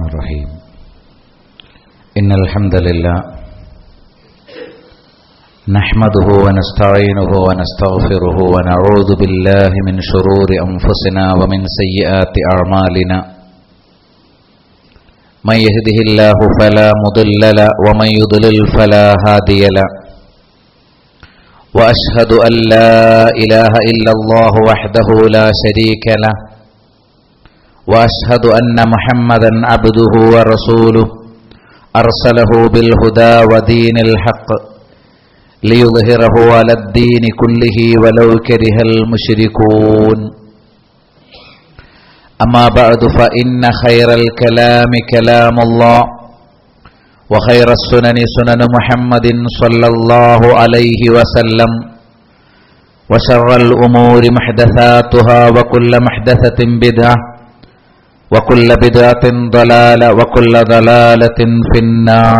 الرحيم إن الحمد لله نحمده ونستعينه ونستغفره ونعوذ بالله من شرور أنفسنا ومن سيئات أعمالنا من يهده الله فلا مضل له ومن يضلل فلا هادي له وأشهد أن لا إله إلا الله وحده لا شريك له واشهد ان محمدا عبده ورسوله ارسله بالهدى ودين الحق ليظهره على الدين كله ولو كره المشركون اما بعد فان خير الكلام كلام الله وخير السنن سنن محمد صلى الله عليه وسلم وشر الامور محدثاتها وكل محدثه بدعه وكل بدعة ضلالة وكل ضلالة في النار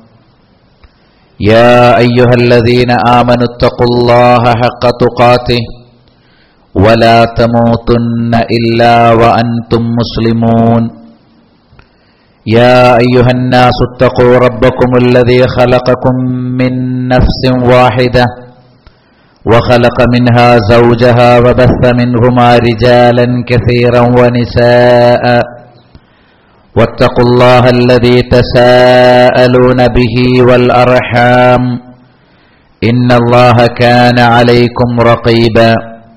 يا أيها الذين آمنوا اتقوا الله حق تقاته ولا تموتن إلا وأنتم مسلمون يا أيها الناس اتقوا ربكم الذي خلقكم من نفس واحدة وخلق منها زوجها وبث منهما رجالا كثيرا ونساء واتقوا الله الذي تساءلون به والارحام ان الله كان عليكم رقيبا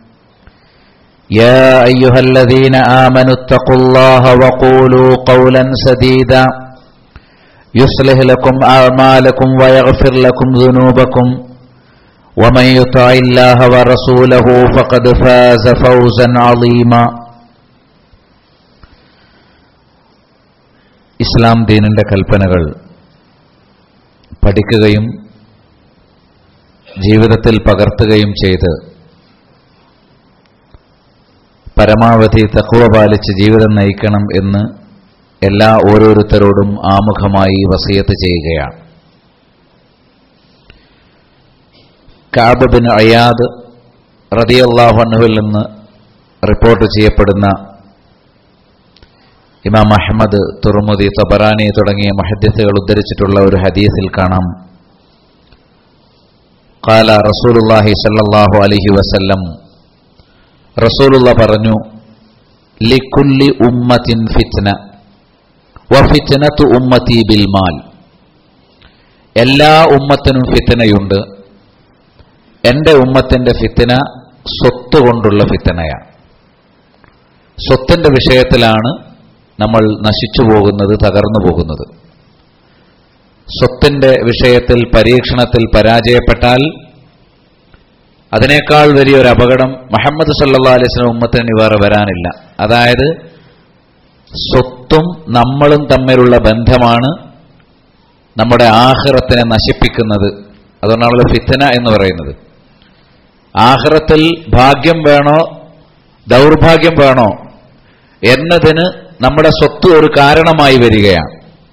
يا ايها الذين امنوا اتقوا الله وقولوا قولا سديدا يصلح لكم اعمالكم ويغفر لكم ذنوبكم ومن يطع الله ورسوله فقد فاز فوزا عظيما ഇസ്ലാം ദീനിന്റെ കൽപ്പനകൾ പഠിക്കുകയും ജീവിതത്തിൽ പകർത്തുകയും ചെയ്ത് പരമാവധി തക്കുവ പാലിച്ച് ജീവിതം നയിക്കണം എന്ന് എല്ലാ ഓരോരുത്തരോടും ആമുഖമായി വസിയത്ത് ചെയ്യുകയാണ് കാബ് ബിൻ അയാദ് റതിയല്ലാഹു അൻഹുവിൽ നിന്ന് റിപ്പോർട്ട് ചെയ്യപ്പെടുന്ന ഇമാം അഹമ്മദ് തുറമുദി തബറാനി തുടങ്ങിയ മഹദ്യസുകൾ ഉദ്ധരിച്ചിട്ടുള്ള ഒരു ഹദീസിൽ കാണാം കാല റസൂലുല്ലാഹി സല്ലല്ലാഹു അലൈഹി വസല്ലം റസൂലുള്ള പറഞ്ഞു ലിക്കുല്ലി ഉമ്മത്തിൻ ഫിത്ന വഫിത്നത്തു ഉമ്മത്തി ബിൽ മാൽ എല്ലാ ഉമ്മത്തിനും ഫിത്തനയുണ്ട് എന്റെ ഉമ്മത്തിന്റെ ഫിത്തന സ്വത്ത് കൊണ്ടുള്ള ഫിത്തനയാണ് സ്വത്തിന്റെ വിഷയത്തിലാണ് നമ്മൾ നശിച്ചു പോകുന്നത് തകർന്നു പോകുന്നത് സ്വത്തിന്റെ വിഷയത്തിൽ പരീക്ഷണത്തിൽ പരാജയപ്പെട്ടാൽ അതിനേക്കാൾ വലിയൊരു അപകടം മുഹമ്മദ് സല്ലാ അലൈസ്ലം ഉമ്മത്തിന് വേറെ വരാനില്ല അതായത് സ്വത്തും നമ്മളും തമ്മിലുള്ള ബന്ധമാണ് നമ്മുടെ ആഹ്റത്തിനെ നശിപ്പിക്കുന്നത് അതുകൊണ്ടാണല്ലോ ഫിത്തന എന്ന് പറയുന്നത് ആഹ്റത്തിൽ ഭാഗ്യം വേണോ ദൗർഭാഗ്യം വേണോ എന്നതിന് നമ്മുടെ സ്വത്ത് ഒരു കാരണമായി വരികയാണ്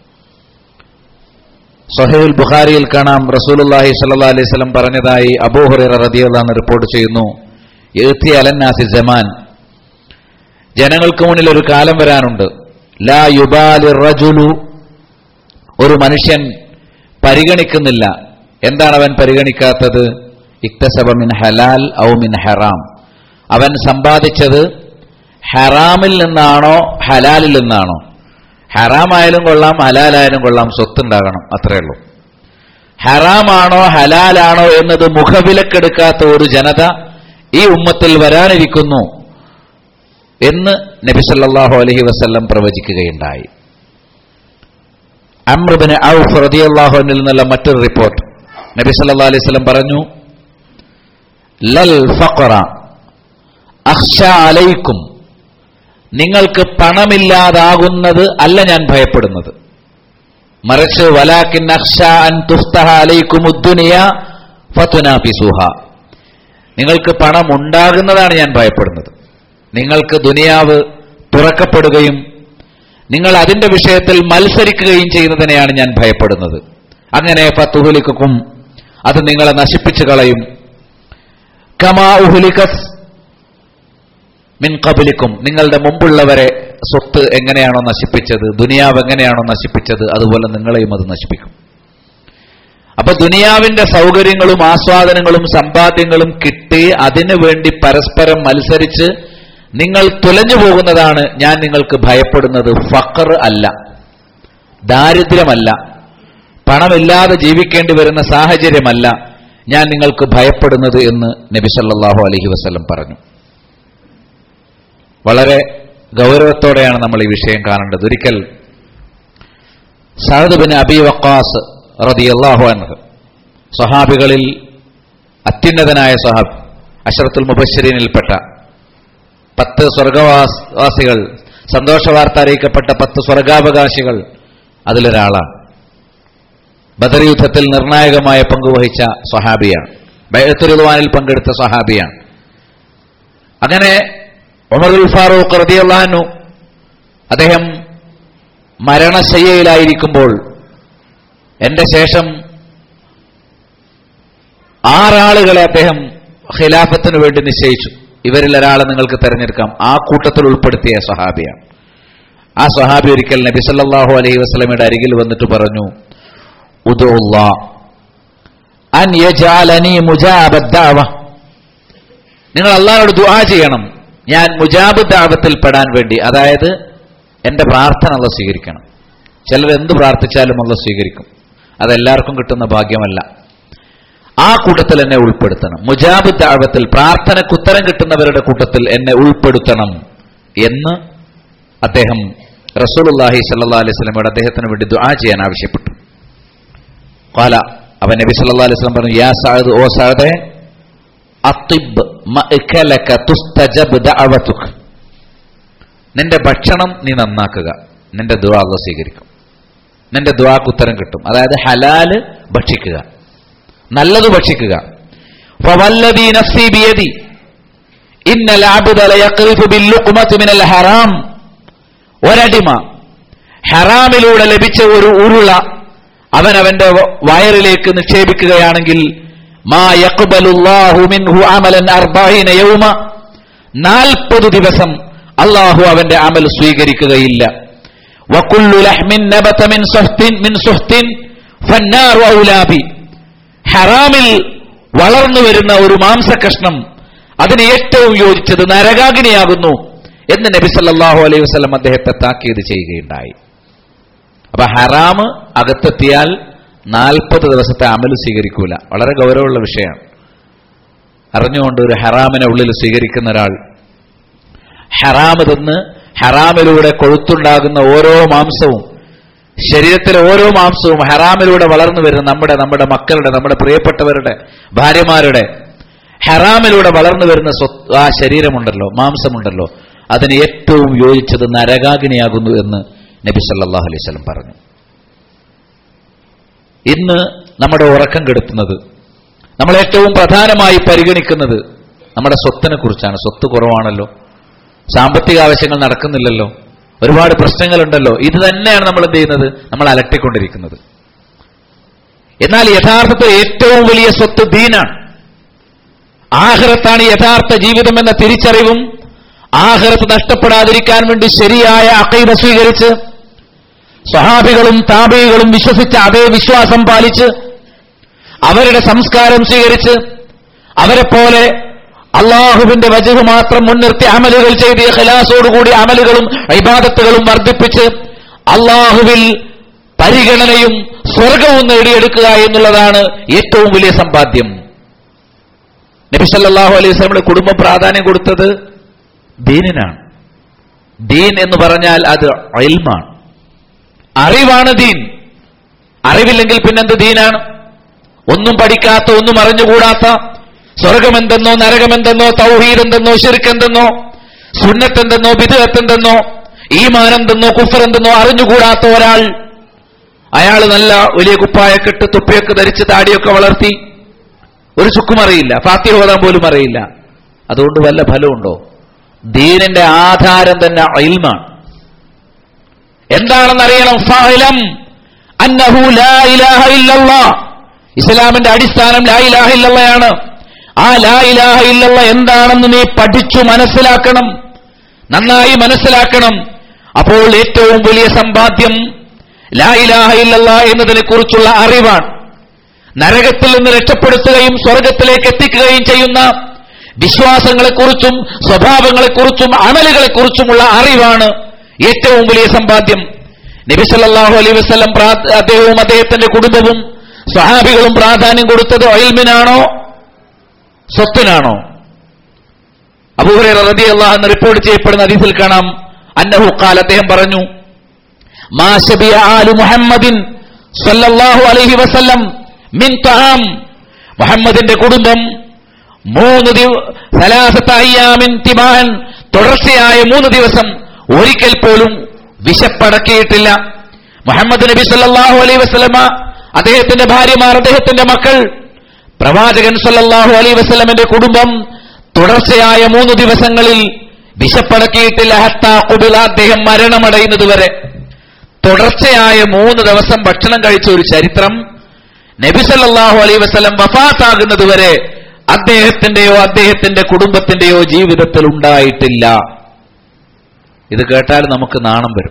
സൊഹൈൽ ബുഖാരിയിൽ കാണാം റസൂലുല്ലാഹി സല്ലാ അലൈഹി സ്വലം പറഞ്ഞതായി അബൂഹുറ റദിയുള്ള റിപ്പോർട്ട് ചെയ്യുന്നു എഴുത്തി അലന്നാസി ജമാൻ ജനങ്ങൾക്ക് മുന്നിൽ ഒരു കാലം വരാനുണ്ട് ലാ യുബാലി റജുലു ഒരു മനുഷ്യൻ പരിഗണിക്കുന്നില്ല എന്താണ് അവൻ പരിഗണിക്കാത്തത് ഇക്തസബ മിൻ ഹലാൽ ഔ മിൻ ഹറാം അവൻ സമ്പാദിച്ചത് ഹറാമിൽ നിന്നാണോ ഹലാലിൽ നിന്നാണോ ഹറാമായാലും കൊള്ളാം ഹലാലായാലും കൊള്ളാം സ്വത്തുണ്ടാകണം അത്രേ ഉള്ളൂ ഹറാമാണോ ഹലാലാണോ എന്നത് മുഖവിലക്കെടുക്കാത്ത ഒരു ജനത ഈ ഉമ്മത്തിൽ വരാനിരിക്കുന്നു എന്ന് നബി സല്ലല്ലാഹു അലൈഹി വസല്ലം പ്രവചിക്കുകയുണ്ടായി അമ്രബിന് ഔഫ് റളിയല്ലാഹുവിൽ നിന്നുള്ള മറ്റൊരു റിപ്പോർട്ട് നബി സല്ലല്ലാഹു അലൈഹി വസല്ലം പറഞ്ഞു ലൽ ഫഖറ അഖ്ഷ അലൈക്കും നിങ്ങൾക്ക് പണമില്ലാതാകുന്നത് അല്ല ഞാൻ ഭയപ്പെടുന്നത് മറിച്ച് വലാക്കിൻ അഖ്ഷ അൻ തുഫ്തഹ അലൈക്കും ഉദ്ദുനിയ ഫതുനാഫിസുഹ നിങ്ങൾക്ക് പണം ഉണ്ടാകുന്നതാണ് ഞാൻ ഭയപ്പെടുന്നത് നിങ്ങൾക്ക് ദുനിയാവ് തുറക്കപ്പെടുകയും നിങ്ങൾ അതിന്റെ വിഷയത്തിൽ മത്സരിക്കുകയും ചെയ്യുന്നതിനെയാണ് ഞാൻ ഭയപ്പെടുന്നത് അങ്ങനെ ഫത്തുഹുലിക്കും അത് നിങ്ങളെ നശിപ്പിച്ചു കളയും കമാ ഉഹുലിക്കസ് മിൻ കബലിക്കും നിങ്ങളുടെ മുമ്പുള്ളവരെ സ്വത്ത് എങ്ങനെയാണോ നശിപ്പിച്ചത് ദുനിയാവ് എങ്ങനെയാണോ നശിപ്പിച്ചത് അതുപോലെ നിങ്ങളെയും അത് നശിപ്പിക്കും അപ്പൊ ദുനിയാവിന്റെ സൗകര്യങ്ങളും ആസ്വാദനങ്ങളും സമ്പാദ്യങ്ങളും കിട്ടി അതിനു വേണ്ടി പരസ്പരം മത്സരിച്ച് നിങ്ങൾ തുലഞ്ഞു പോകുന്നതാണ് ഞാൻ നിങ്ങൾക്ക് ഭയപ്പെടുന്നത് ഫഖർ അല്ല ദാരിദ്ര്യമല്ല പണമില്ലാതെ ജീവിക്കേണ്ടി വരുന്ന സാഹചര്യമല്ല ഞാൻ നിങ്ങൾക്ക് ഭയപ്പെടുന്നത് എന്ന് നബി സല്ലല്ലാഹു അലൈഹി വസല്ലം പറഞ്ഞു വളരെ ഗൗരവത്തോടെയാണ് നമ്മൾ ഈ വിഷയം കാണേണ്ടത് ഒരിക്കൽ സഹദ് ബിൻ അബി വക്കാസ് റളിയല്ലാഹു അൻഹു സ്വഹാബികളിൽ അത്യുന്നതനായ സ്വഹാബ് അഷറത്തുൽ മുബശ്ശരീനിൽപ്പെട്ട പത്ത് സ്വർഗവാസികൾ സന്തോഷവാർത്ത അറിയിക്കപ്പെട്ട പത്ത് സ്വർഗാവകാശികൾ അതിലൊരാളാണ് ബദർ യുദ്ധത്തിൽ നിർണായകമായ പങ്കുവഹിച്ച സ്വഹാബിയാണ് ബൈഅത്തുരുദ്വാനിൽ പങ്കെടുത്ത സ്വഹാബിയാണ് അങ്ങനെ ഉമറുൽ ഫാറൂഖ് റതിയല്ലാനു അദ്ദേഹം മരണശയ്യയിലായിരിക്കുമ്പോൾ എന്റെ ശേഷം ആറാളുകളെ അദ്ദേഹം ഖിലാഫത്തിന് വേണ്ടി നിശ്ചയിച്ചു ഇവരിൽ ഒരാളെ നിങ്ങൾക്ക് തെരഞ്ഞെടുക്കാം ആ കൂട്ടത്തിൽ ഉൾപ്പെടുത്തിയ സ്വഹാബിയാണ് ആ സ്വഹാബി ഒരിക്കൽ നബി സല്ലല്ലാഹു അലൈഹി വസല്ലമയുടെ അരികിൽ വന്നിട്ട് പറഞ്ഞു ഉദുല്ലാ അൻ യജഅലനി മുജാബദ് ദഅവ നിങ്ങൾ അള്ളാഹോട് ദുആ ചെയ്യണം ഞാൻ മുജാബ് ദാവത്തിൽ പെടാൻ വേണ്ടി അതായത് എന്റെ പ്രാർത്ഥന അല്ല സ്വീകരിക്കണം ചിലർ എന്ത് പ്രാർത്ഥിച്ചാലും അല്ല സ്വീകരിക്കും അതെല്ലാവർക്കും കിട്ടുന്ന ഭാഗ്യമല്ല ആ കൂട്ടത്തിൽ എന്നെ ഉൾപ്പെടുത്തണം മുജാബ് ദാവത്തിൽ പ്രാർത്ഥനയ്ക്ക് ഉത്തരം കിട്ടുന്നവരുടെ കൂട്ടത്തിൽ എന്നെ ഉൾപ്പെടുത്തണം എന്ന് അദ്ദേഹം റസൂലുള്ളാഹി സല്ലല്ലാഹു അലൈഹി വസല്ലമയോട് അദ്ദേഹത്തിന് വേണ്ടി ദുആ ചെയ്യാൻ ആവശ്യപ്പെട്ടു ഖാല അവൻ നബി സല്ലല്ലാഹു അലൈഹി വസല്ലം പറഞ്ഞു യാ സഅദ് ഓ സഅദേ അത്തിബ് മഅ്കലക തുസ്തജബ് ദഅവതുക നിന്റെ ഭക്ഷണം നീ നന്നാക്കുക നിന്റെ ദുആ അല്ലാഹു സ്വീകരിക്കും നിന്റെ ദുആക്ക് ഉത്തരം കിട്ടും അതായത് ഹലാല് ഭക്ഷിക്കുക നല്ലത് ഭക്ഷിക്കുക ഫവല്ലദീ നഫ്സി ബിയദി ഇന്നൽ അബ്ദ ലയഖ്രിഫു ബില്ലുഖ്മതി മിനൽ ഹറാം ഒരടിമ ഹറാമിലൂടെ ലഭിച്ച ഒരു ഉരുള അവൻ അവന്റെ വയറിലേക്ക് നിക്ഷേപിക്കുകയാണെങ്കിൽ മാ യഖ്ബലുല്ലാഹു മിൻഹു അമലൻ അർബഈന യൗമ നാൽപ്പത് ദിവസം അള്ളാഹു അവന്റെ അമൽ സ്വീകരിക്കുകയില്ല വകുല്ലു ലഹ്മിൻ നബത മിൻ സുഹ്തിൻ മിൻ സുഹ്തിൻ ഫന്നാറു ഔലാബി ഹറാമിൽ വളർന്നു വരുന്ന ഒരു മാംസകഷ്ണം അതിന് ഏറ്റവും യോജിച്ചത് നരകാഗ്നിയാകുന്നു എന്ന് നബി സല്ലല്ലാഹു അലൈഹി വസല്ലം അദ്ദേഹത്തെ താക്കീത് ചെയ്യുകയുണ്ടായി അപ്പൊ ഹറാമ് അകത്തെത്തിയാൽ നാൽപ്പത് ദിവസത്തെ അമൽ സ്വീകരിക്കൂല വളരെ ഗൗരവമുള്ള വിഷയമാണ് അറിഞ്ഞുകൊണ്ട് ഒരു ഹറാമിനെ ഉള്ളിൽ സ്വീകരിക്കുന്ന ഒരാൾ ഹറാമ് തിന്ന് ഹറാമിലൂടെ കൊഴുത്തുണ്ടാകുന്ന ഓരോ മാംസവും ശരീരത്തിലെ ഓരോ മാംസവും ഹറാമിലൂടെ വളർന്നു വരുന്ന നമ്മുടെ നമ്മുടെ മക്കളുടെ നമ്മുടെ പ്രിയപ്പെട്ടവരുടെ ഭാര്യമാരുടെ ഹറാമിലൂടെ വളർന്നു വരുന്ന സ്വത്ത് ആ ശരീരമുണ്ടല്ലോ മാംസമുണ്ടല്ലോ അതിന് ഏറ്റവും യോജിച്ചത് നരകാഗ്നിയാകുന്നു എന്ന് നബി സല്ലല്ലാഹു അലൈഹി വസല്ലം പറഞ്ഞു ഇന്ന് നമ്മുടെ ഉറക്കം കെടുത്തുന്നത് നമ്മൾ ഏറ്റവും പ്രധാനമായി പരിഗണിക്കുന്നത് നമ്മുടെ സ്വത്തിനെ കുറിച്ചാണ് സ്വത്ത് കുറവാണല്ലോ സാമ്പത്തിക ആവശ്യങ്ങൾ നടക്കുന്നില്ലല്ലോ ഒരുപാട് പ്രശ്നങ്ങളുണ്ടല്ലോ ഇത് തന്നെയാണ് നമ്മൾ എന്ത് ചെയ്യുന്നത് നമ്മൾ അലട്ടിക്കൊണ്ടിരിക്കുന്നത് എന്നാൽ യഥാർത്ഥത്തിൽ ഏറ്റവും വലിയ സ്വത്ത് ദീനാണ് ആഹ്റത്താണ് യഥാർത്ഥ ജീവിതം എന്ന തിരിച്ചറിവും ആഹ്റത്ത് നഷ്ടപ്പെടാതിരിക്കാൻ വേണ്ടി ശരിയായ അക്കൈത സ്വീകരിച്ച് സ്വഹാബികളും താപികളും വിശ്വസിച്ച അതേ വിശ്വാസം പാലിച്ച് അവരുടെ സംസ്കാരം സ്വീകരിച്ച് അവരെ പോലെ അള്ളാഹുവിന്റെ വജഹ് മാത്രം മുൻനിർത്തി അമലുകൾ ചെയ്ത് ഖലാസോടുകൂടി അമലുകളും ഇബാദത്തുകളും വർദ്ധിപ്പിച്ച് അള്ളാഹുവിൽ പരിഗണനയും സ്വർഗവും നേടിയെടുക്കുക എന്നുള്ളതാണ് ഏറ്റവും വലിയ സമ്പാദ്യം നബി സല്ലല്ലാഹു അലൈഹി വസല്ലമയുടെ കുടുംബം പ്രാധാന്യം കൊടുത്തത് ദീനിനാണ് ദീൻ എന്ന് പറഞ്ഞാൽ അത് ഇൽമാണ് അറിവാണ് ദീൻ അറിവില്ലെങ്കിൽ പിന്നെന്ത് ദീനാണ് ഒന്നും പഠിക്കാത്ത ഒന്നും അറിഞ്ഞുകൂടാത്ത സ്വർഗമെന്തെന്നോ നരകമെന്തെന്നോ തൗഹീദ് എന്തെന്നോ ഷിർക്ക് എന്തെന്നോ സുന്നത്ത് എന്തെന്നോ ബിദഅത്ത് എന്തെന്നോ ഈമാൻ എന്തെന്നോ കുഫർ എന്തെന്നോ അറിഞ്ഞുകൂടാത്ത ഒരാൾ അയാൾ നല്ല വലിയ കുപ്പായക്കെട്ട് തുപ്പിയൊക്കെ ധരിച്ച് താടിയൊക്കെ വളർത്തി ഒരു ചുക്കും അറിയില്ല ഫാത്തിഹ ഓതാൻ പോലും അറിയില്ല അതുകൊണ്ട് വല്ല ഫലമുണ്ടോ ദീനിന്റെ ആധാരം തന്നെ ഇൽമാണ് എന്താണെന്നറിയണം ഫഅലം അന്നഹു ലാ ഇലാഹ ഇല്ലല്ലാഹ് ഇസ്ലാമിന്റെ അടിസ്ഥാനം ലാ ഇലാഹ ഇല്ലല്ലയാണ് ആ ലാ ഇലാഹ ഇല്ലല്ല എന്താണെന്ന് നീ പഠിച്ചു മനസ്സിലാക്കണം നന്നായി മനസ്സിലാക്കണം അപ്പോൾ ഏറ്റവും വലിയ സമ്പാദ്യം ലാ ഇലാഹ ഇല്ലല്ല എന്നതിനെ കുറിച്ചുള്ള അറിവാണ് നരകത്തിൽ നിന്ന് രക്ഷപ്പെടുത്തുകയും സ്വർഗത്തിലേക്ക് എത്തിക്കുകയും ചെയ്യുന്ന വിശ്വാസങ്ങളെക്കുറിച്ചും സ്വഭാവങ്ങളെക്കുറിച്ചും അമലുകളെക്കുറിച്ചുമുള്ള അറിവാണ് ഏറ്റവും വലിയ സമ്പാദ്യം നബിസല്ലാഹു അലൈ വസ്ലം അദ്ദേഹവും അദ്ദേഹത്തിന്റെ കുടുംബവും സ്വഹാബികളും പ്രാധാന്യം കൊടുത്തത് ഒയൽമിനാണോ സ്വത്തിനാണോ അബൂഹുറ റതി അള്ളാഹ് എന്ന് റിപ്പോർട്ട് ചെയ്യപ്പെടുന്ന അതിഥിൽ കാണാം അന്നഹു ഖാൽ അദ്ദേഹം പറഞ്ഞു മാ ശബിയ ആലു മുഹമ്മദിൻ സല്ലല്ലാഹു അലൈഹി വസല്ലം മിൻ തആം മുഹമ്മദിന്റെ കുടുംബം മൂന്ന് ദിവസം തിമാൻ തുടർച്ചയായ മൂന്ന് ദിവസം ഒരിക്കൽ പോലും വിശപ്പടക്കിയിട്ടില്ല മുഹമ്മദ് നബി സല്ലല്ലാഹു അലൈഹി വസല്ലമ അദ്ദേഹത്തിന്റെ ഭാര്യമാർ അദ്ദേഹത്തിന്റെ മക്കൾ പ്രവാചകൻ സല്ലല്ലാഹു അലൈഹി വസല്ലമന്റെ കുടുംബം തുടർച്ചയായ മൂന്ന് ദിവസങ്ങളിൽ വിശപ്പടക്കിയിട്ടില്ല ഹത്താ കുബില അദ്ദേഹം മരണമടയുന്നത് വരെ തുടർച്ചയായ മൂന്ന് ദിവസം ഭക്ഷണം കഴിച്ച ഒരു ചരിത്രം നബി സല്ലല്ലാഹു അലൈഹി വസല്ലം വഫാത്താകുന്നത് വരെ അദ്ദേഹത്തിന്റെയോ അദ്ദേഹത്തിന്റെ കുടുംബത്തിന്റെയോ ജീവിതത്തിൽ ഉണ്ടായിട്ടില്ല ഇത് കേട്ടാൽ നമുക്ക് നാണം വരും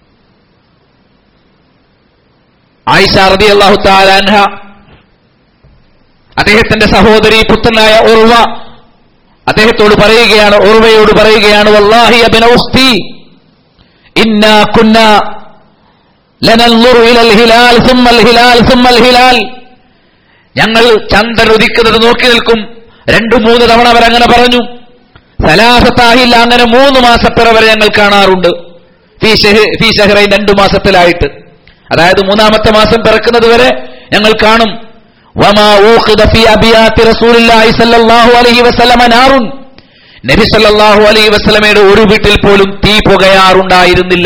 ആയിഷ റബി അള്ളാഹു താലാൻഹ അദ്ദേഹത്തിന്റെ സഹോദരി പുത്രനായ ഉർവ അദ്ദേഹത്തോട് പറയുകയാണ് ഉർവയോട് പറയുകയാണ് വല്ലാഹി അബിനൗസ്തി ഇന്നാ കുന്ന ലനൻളുറു ഇലൽ ഹിലാൽ സുമ്മൽ ഹിലാൽ സുമ്മൽ ഹിലാൽ ഞങ്ങൾ ചന്ദ്രൻ ഉദിക്കുന്നത് നോക്കി നിൽക്കും രണ്ടു മൂന്ന് തവണ അവരങ്ങനെ പറഞ്ഞു സലാസത്താഹില്ല അങ്ങനെ മൂന്ന് മാസപ്പിറ വരെ ഞങ്ങൾ കാണാറുണ്ട് ഫീ ഷഹ- ഫീ ഷഹറൈൻ രണ്ടു മാസത്തിലായിട്ട് അതായത് മൂന്നാമത്തെ മാസം പിറക്കുന്നത് വരെ ഞങ്ങൾ കാണും വമാ ഊഖിദ ഫീ അബിയാത്തി റസൂലില്ലാഹി സ്വല്ലല്ലാഹു അലൈഹി വസല്ലമ നാറുൻ നബി സല്ലല്ലാഹു അലൈഹി വസല്ലമയുടെ ഒരു വീട്ടിൽ പോലും തീ പുകയാറുണ്ടായിരുന്നില്ല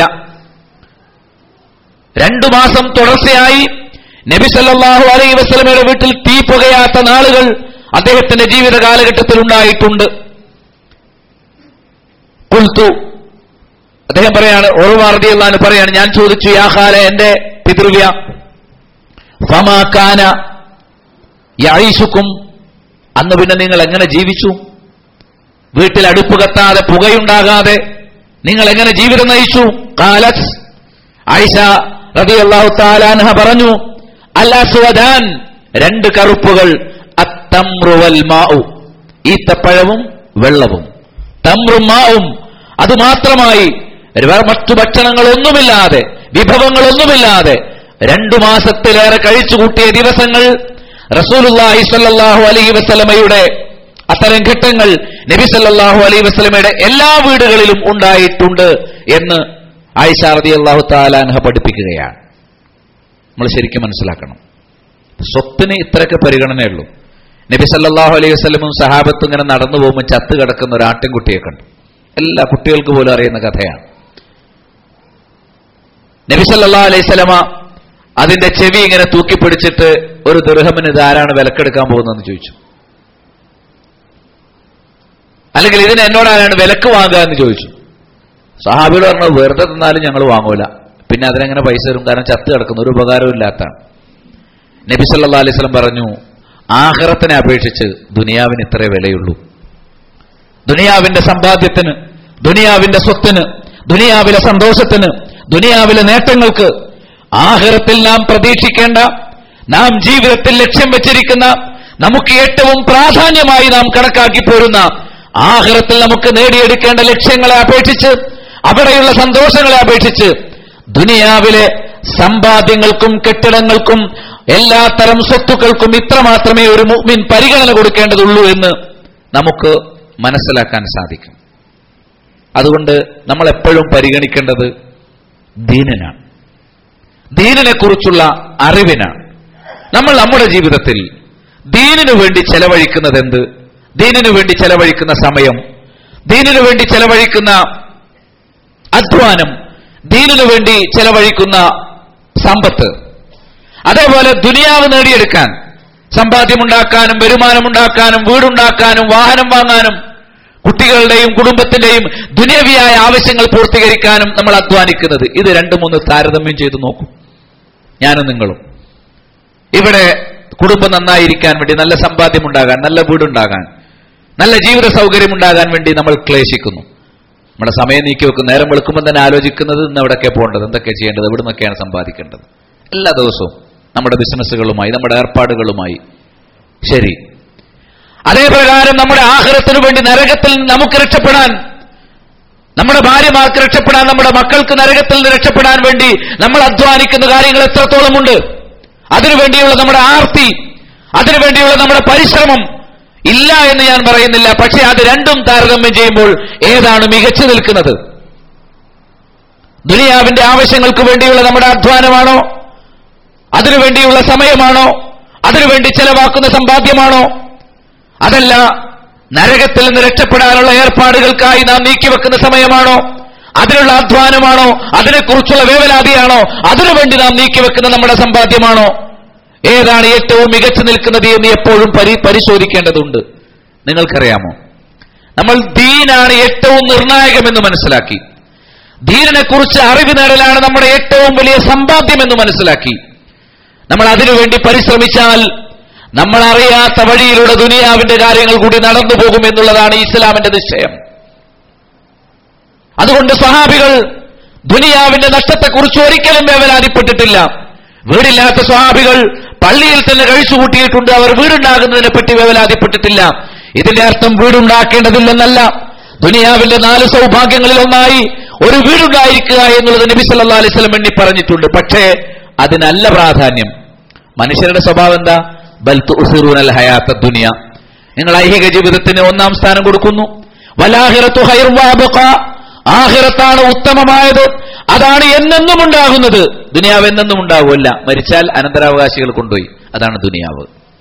രണ്ടു മാസം തുടർച്ചയായി നബി സല്ലല്ലാഹു അലൈഹി വസല്ലമയുടെ വീട്ടിൽ തീ പുകയാത്ത നാളുകൾ അദ്ദേഹത്തിന്റെ ജീവിത കാലഘട്ടത്തിൽ ഉണ്ടായിട്ടുണ്ട് കുൽത്തു അദ്ദേഹം പറയാണ് ഓർവാർദിയല്ലാന്ന് പറയാണ് ഞാൻ ചോദിച്ചു യാ ഖാല എന്റെ പിതൃവ്യ ഫമാക്കാന യഈശുക്കും അന്ന് പിന്നെ നിങ്ങൾ എങ്ങനെ ജീവിച്ചു വീട്ടിൽ അടുപ്പ് കത്താതെ പുകയുണ്ടാകാതെ നിങ്ങൾ എങ്ങനെ ജീവിതം നയിച്ചു കാലസ് ആയിഷ റബി അള്ളാഹു താലാൻഹ പറഞ്ഞു അൽ അസ്വദാൻ രണ്ട് കറുപ്പുകൾ അത്തമ്രുവൽ മാഉ ഈത്തപ്പഴവും വെള്ളവും തമ്രും മാവും അത് മാത്രമായി മറ്റു ഭക്ഷണങ്ങളൊന്നുമില്ലാതെ വിഭവങ്ങളൊന്നുമില്ലാതെ രണ്ടു മാസത്തിലേറെ കഴിച്ചുകൂട്ടിയ ദിവസങ്ങൾ റസൂലുല്ലാഹി സല്ലല്ലാഹു അലൈഹി വസല്ലമയുടെ അത്തരം ഘട്ടങ്ങൾ നബി സല്ലല്ലാഹു അലൈഹി വസല്ലമയുടെ എല്ലാ വീടുകളിലും ഉണ്ടായിട്ടുണ്ട് എന്ന് ആയിഷ റളിയല്ലാഹു താലാൻഹ പഠിപ്പിക്കുകയാണ് നമ്മൾ ശരിക്കും മനസ്സിലാക്കണം സ്വത്തിന് ഇത്രയൊക്കെ പരിഗണനയുള്ളൂ നബി സല്ലല്ലാഹു അലൈഹി വസല്ലമും സഹാബത്തും ഇങ്ങനെ നടന്നു പോകുമ്പോൾ ചത്ത് കിടക്കുന്ന ഒരു ആട്ടിൻകുട്ടിയെ കണ്ടു എല്ലാ കുട്ടികൾക്ക് പോലും അറിയുന്ന കഥയാണ് നബി സല്ലല്ലാഹു അലൈഹി വസല്ലമ അതിന്റെ ചെവി ഇങ്ങനെ തൂക്കിപ്പിടിച്ചിട്ട് ഒരു ദൃഹമിന് ഇത് ആരാണ് വിലക്കെടുക്കാൻ പോകുന്നതെന്ന് ചോദിച്ചു അല്ലെങ്കിൽ ഇതിന് എന്നോട് ആരാണ് വിലക്ക് വാങ്ങുക എന്ന് ചോദിച്ചു സഹാബികൾ പറഞ്ഞു വെറുതെ തന്നാലും ഞങ്ങൾ വാങ്ങൂല പിന്നെ അതിനെങ്ങനെ പൈസ തരും കാരണം ചത്ത് കിടക്കുന്ന ഒരു ഉപകാരവും ഇല്ലാത്തതാണ് നബി സല്ലല്ലാഹു അലൈഹി വസല്ലം പറഞ്ഞു ആഖിറത്തിനെ അപേക്ഷിച്ച് ദുനിയാവിന് ഇത്രേ വിലയുള്ളൂ ദുനിയാവിന്റെ സമ്പാദ്യത്തിന് ദുനിയാവിന്റെ സ്വത്തിന് ദുനിയാവിലെ സന്തോഷത്തിന് ദുനിയാവിലെ നേട്ടങ്ങൾക്ക് ആഹ്റത്തിൽ നാം പ്രതീക്ഷിക്കേണ്ട നാം ജീവിതത്തിൽ ലക്ഷ്യം വെച്ചിരിക്കുന്ന നമുക്ക് ഏറ്റവും പ്രാധാന്യമായി നാം കണക്കാക്കി പോരുന്ന ആഹ്റത്തിൽ നമുക്ക് നേടിയെടുക്കേണ്ട ലക്ഷ്യങ്ങളെ അപേക്ഷിച്ച് അവിടെയുള്ള സന്തോഷങ്ങളെ അപേക്ഷിച്ച് ദുനിയാവിലെ സമ്പാദ്യങ്ങൾക്കും കെട്ടിടങ്ങൾക്കും എല്ലാത്തരം സ്വത്തുക്കൾക്കും ഇത്രമാത്രമേ ഒരു മുഅ്മിൻ പരിഗണന കൊടുക്കേണ്ടതുള്ളൂ എന്ന് നമുക്ക് മനസ്സിലാക്കാൻ സാധിക്കും അതുകൊണ്ട് നമ്മൾ എപ്പോഴും പരിഗണിക്കേണ്ടത് ദീനനാണ് ദീനിനെ കുറിച്ചുള്ള അറിവിനാണ് നമ്മൾ നമ്മുടെ ജീവിതത്തിൽ ദീനിനു വേണ്ടി ചെലവഴിക്കുന്നത് എന്ത് ദീനിനു വേണ്ടി ചെലവഴിക്കുന്ന സമയം ദീനിനു വേണ്ടി ചെലവഴിക്കുന്ന അധ്വാനം ദീനിനു വേണ്ടി ചെലവഴിക്കുന്ന സമ്പത്ത് അതേപോലെ ദുനിയാവ് നേടിയെടുക്കാൻ സമ്പാദ്യമുണ്ടാക്കാനും വരുമാനമുണ്ടാക്കാനും വീടുണ്ടാക്കാനും വാഹനം വാങ്ങാനും കുട്ടികളുടെയും കുടുംബത്തിന്റെയും ദുനിയവിയായ ആവശ്യങ്ങൾ പൂർത്തീകരിക്കാനും നമ്മൾ അധ്വാനിക്കുന്നത് ഇത് രണ്ടു മൂന്ന് താരതമ്യം ചെയ്തു നോക്കും ഞാനും നിങ്ങളും ഇവിടെ കുടുംബം നന്നായിരിക്കാൻ വേണ്ടി നല്ല സമ്പാദ്യം ഉണ്ടാകാൻ നല്ല വീടുണ്ടാകാൻ നല്ല ജീവിത സൗകര്യം ഉണ്ടാകാൻ വേണ്ടി നമ്മൾ ക്ലേശിക്കുന്നു നമ്മുടെ സമയം നീക്കി വെക്കും നേരം വെളുക്കുമ്പോൾ തന്നെ ആലോചിക്കുന്നത് ഇന്ന് എവിടെയൊക്കെ പോകേണ്ടത് എന്തൊക്കെ ചെയ്യേണ്ടത് എവിടെ നിന്നൊക്കെയാണ് സമ്പാദിക്കേണ്ടത് എല്ലാ ദിവസവും നമ്മുടെ ബിസിനസ്സുകളുമായി നമ്മുടെ ഏർപ്പാടുകളുമായി ശരി അതേ പ്രകാരം നമ്മുടെ ആഹാരത്തിനു വേണ്ടി നരകത്തിൽ നിന്ന് നമുക്ക് രക്ഷപ്പെടാൻ നമ്മുടെ ഭാര്യമാർക്ക് രക്ഷപ്പെടാൻ നമ്മുടെ മക്കൾക്ക് നരകത്തിൽ നിന്ന് രക്ഷപ്പെടാൻ വേണ്ടി നമ്മൾ അധ്വാനിക്കുന്ന കാര്യങ്ങൾ എത്രത്തോളമുണ്ട് അതിനുവേണ്ടിയുള്ള നമ്മുടെ ആർത്തി അതിനുവേണ്ടിയുള്ള നമ്മുടെ പരിശ്രമം ഇല്ല എന്ന് ഞാൻ പറയുന്നില്ല പക്ഷെ അത് രണ്ടും താരതമ്യം ചെയ്യുമ്പോൾ ഏതാണ് മികച്ചു നിൽക്കുന്നത് ദുനിയാവിന്റെ ആവശ്യങ്ങൾക്ക് വേണ്ടിയുള്ള നമ്മുടെ അധ്വാനമാണോ അതിനുവേണ്ടിയുള്ള സമയമാണോ അതിനുവേണ്ടി ചെലവാക്കുന്ന സമ്പാദ്യമാണോ അതല്ല നരകത്തിൽ നിന്ന് രക്ഷപ്പെടാനുള്ള ഏർപ്പാടുകൾക്കായി നാം നീക്കിവെക്കുന്ന സമയമാണോ അതിനുള്ള അധ്വാനമാണോ അതിനെക്കുറിച്ചുള്ള വേവലാതിയാണോ അതിനുവേണ്ടി നാം നീക്കിവെക്കുന്ന നമ്മുടെ സമ്പാദ്യമാണോ ഏതാണ് ഏറ്റവും മികച്ചു നിൽക്കുന്നത് എന്ന് എപ്പോഴും പരി പരിശോധിക്കേണ്ടതുണ്ട് നിങ്ങൾക്കറിയാമോ നമ്മൾ ദീനാണ് ഏറ്റവും നിർണായകമെന്ന് മനസ്സിലാക്കി ദീനിനെ കുറിച്ച് അറിവ് നേടലാണ് നമ്മുടെ ഏറ്റവും വലിയ സമ്പാദ്യമെന്ന് മനസ്സിലാക്കി നമ്മൾ അതിനുവേണ്ടി പരിശ്രമിച്ചാൽ നമ്മൾ അറിയാത്ത വഴിയിലൂടെ ദുനിയാവിന്റെ കാര്യങ്ങൾ കൂടി നടന്നു പോകും എന്നുള്ളതാണ് ഇസ്ലാമിന്റെ നിശ്ചയം അതുകൊണ്ട് സ്വഹാബികൾ ദുനിയാവിന്റെ നഷ്ടത്തെക്കുറിച്ച് ഒരിക്കലും വേവലാതിപ്പെട്ടിട്ടില്ല വീടില്ലാത്ത സ്വഹാബികൾ പള്ളിയിൽ തന്നെ കഴിച്ചുകൂട്ടിയിട്ടുണ്ട് അവർ വീടുണ്ടാകുന്നതിനെ പറ്റി വേവലാതിപ്പെട്ടിട്ടില്ല ഇതിന്റെ അർത്ഥം വീടുണ്ടാക്കേണ്ടതില്ലെന്നല്ല ദുനിയാവിന്റെ നാല് സൗഭാഗ്യങ്ങളിൽ ഒന്നായി ഒരു വീടുണ്ടായിരിക്കുക എന്നുള്ളത് നബി സല്ലാ അലൈവലം എണ്ണി പറഞ്ഞിട്ടുണ്ട് പക്ഷേ അതിനല്ല പ്രാധാന്യം മനുഷ്യരുടെ സ്വഭാവം എന്താ ബൽ തുസിറൂനൽ ഹയാത്ത ദുനിയ നിങ്ങൾ ഐഹിക ജീവിതത്തിന് ഒന്നാം സ്ഥാനം കൊടുക്കുന്നു വലാഹിറത്തു ഹൈർ വാബഖ ആഹിറത്താണ് ഉത്തമമായത് അതാണ് എന്നെന്നും ഉണ്ടാകുന്നത് ദുനിയാവ് എന്നെന്നും ഉണ്ടാവുമല്ല മരിച്ചാൽ അനന്തരാവകാശികൾ കൊണ്ടുപോയി അതാണ് ദുനിയാവ്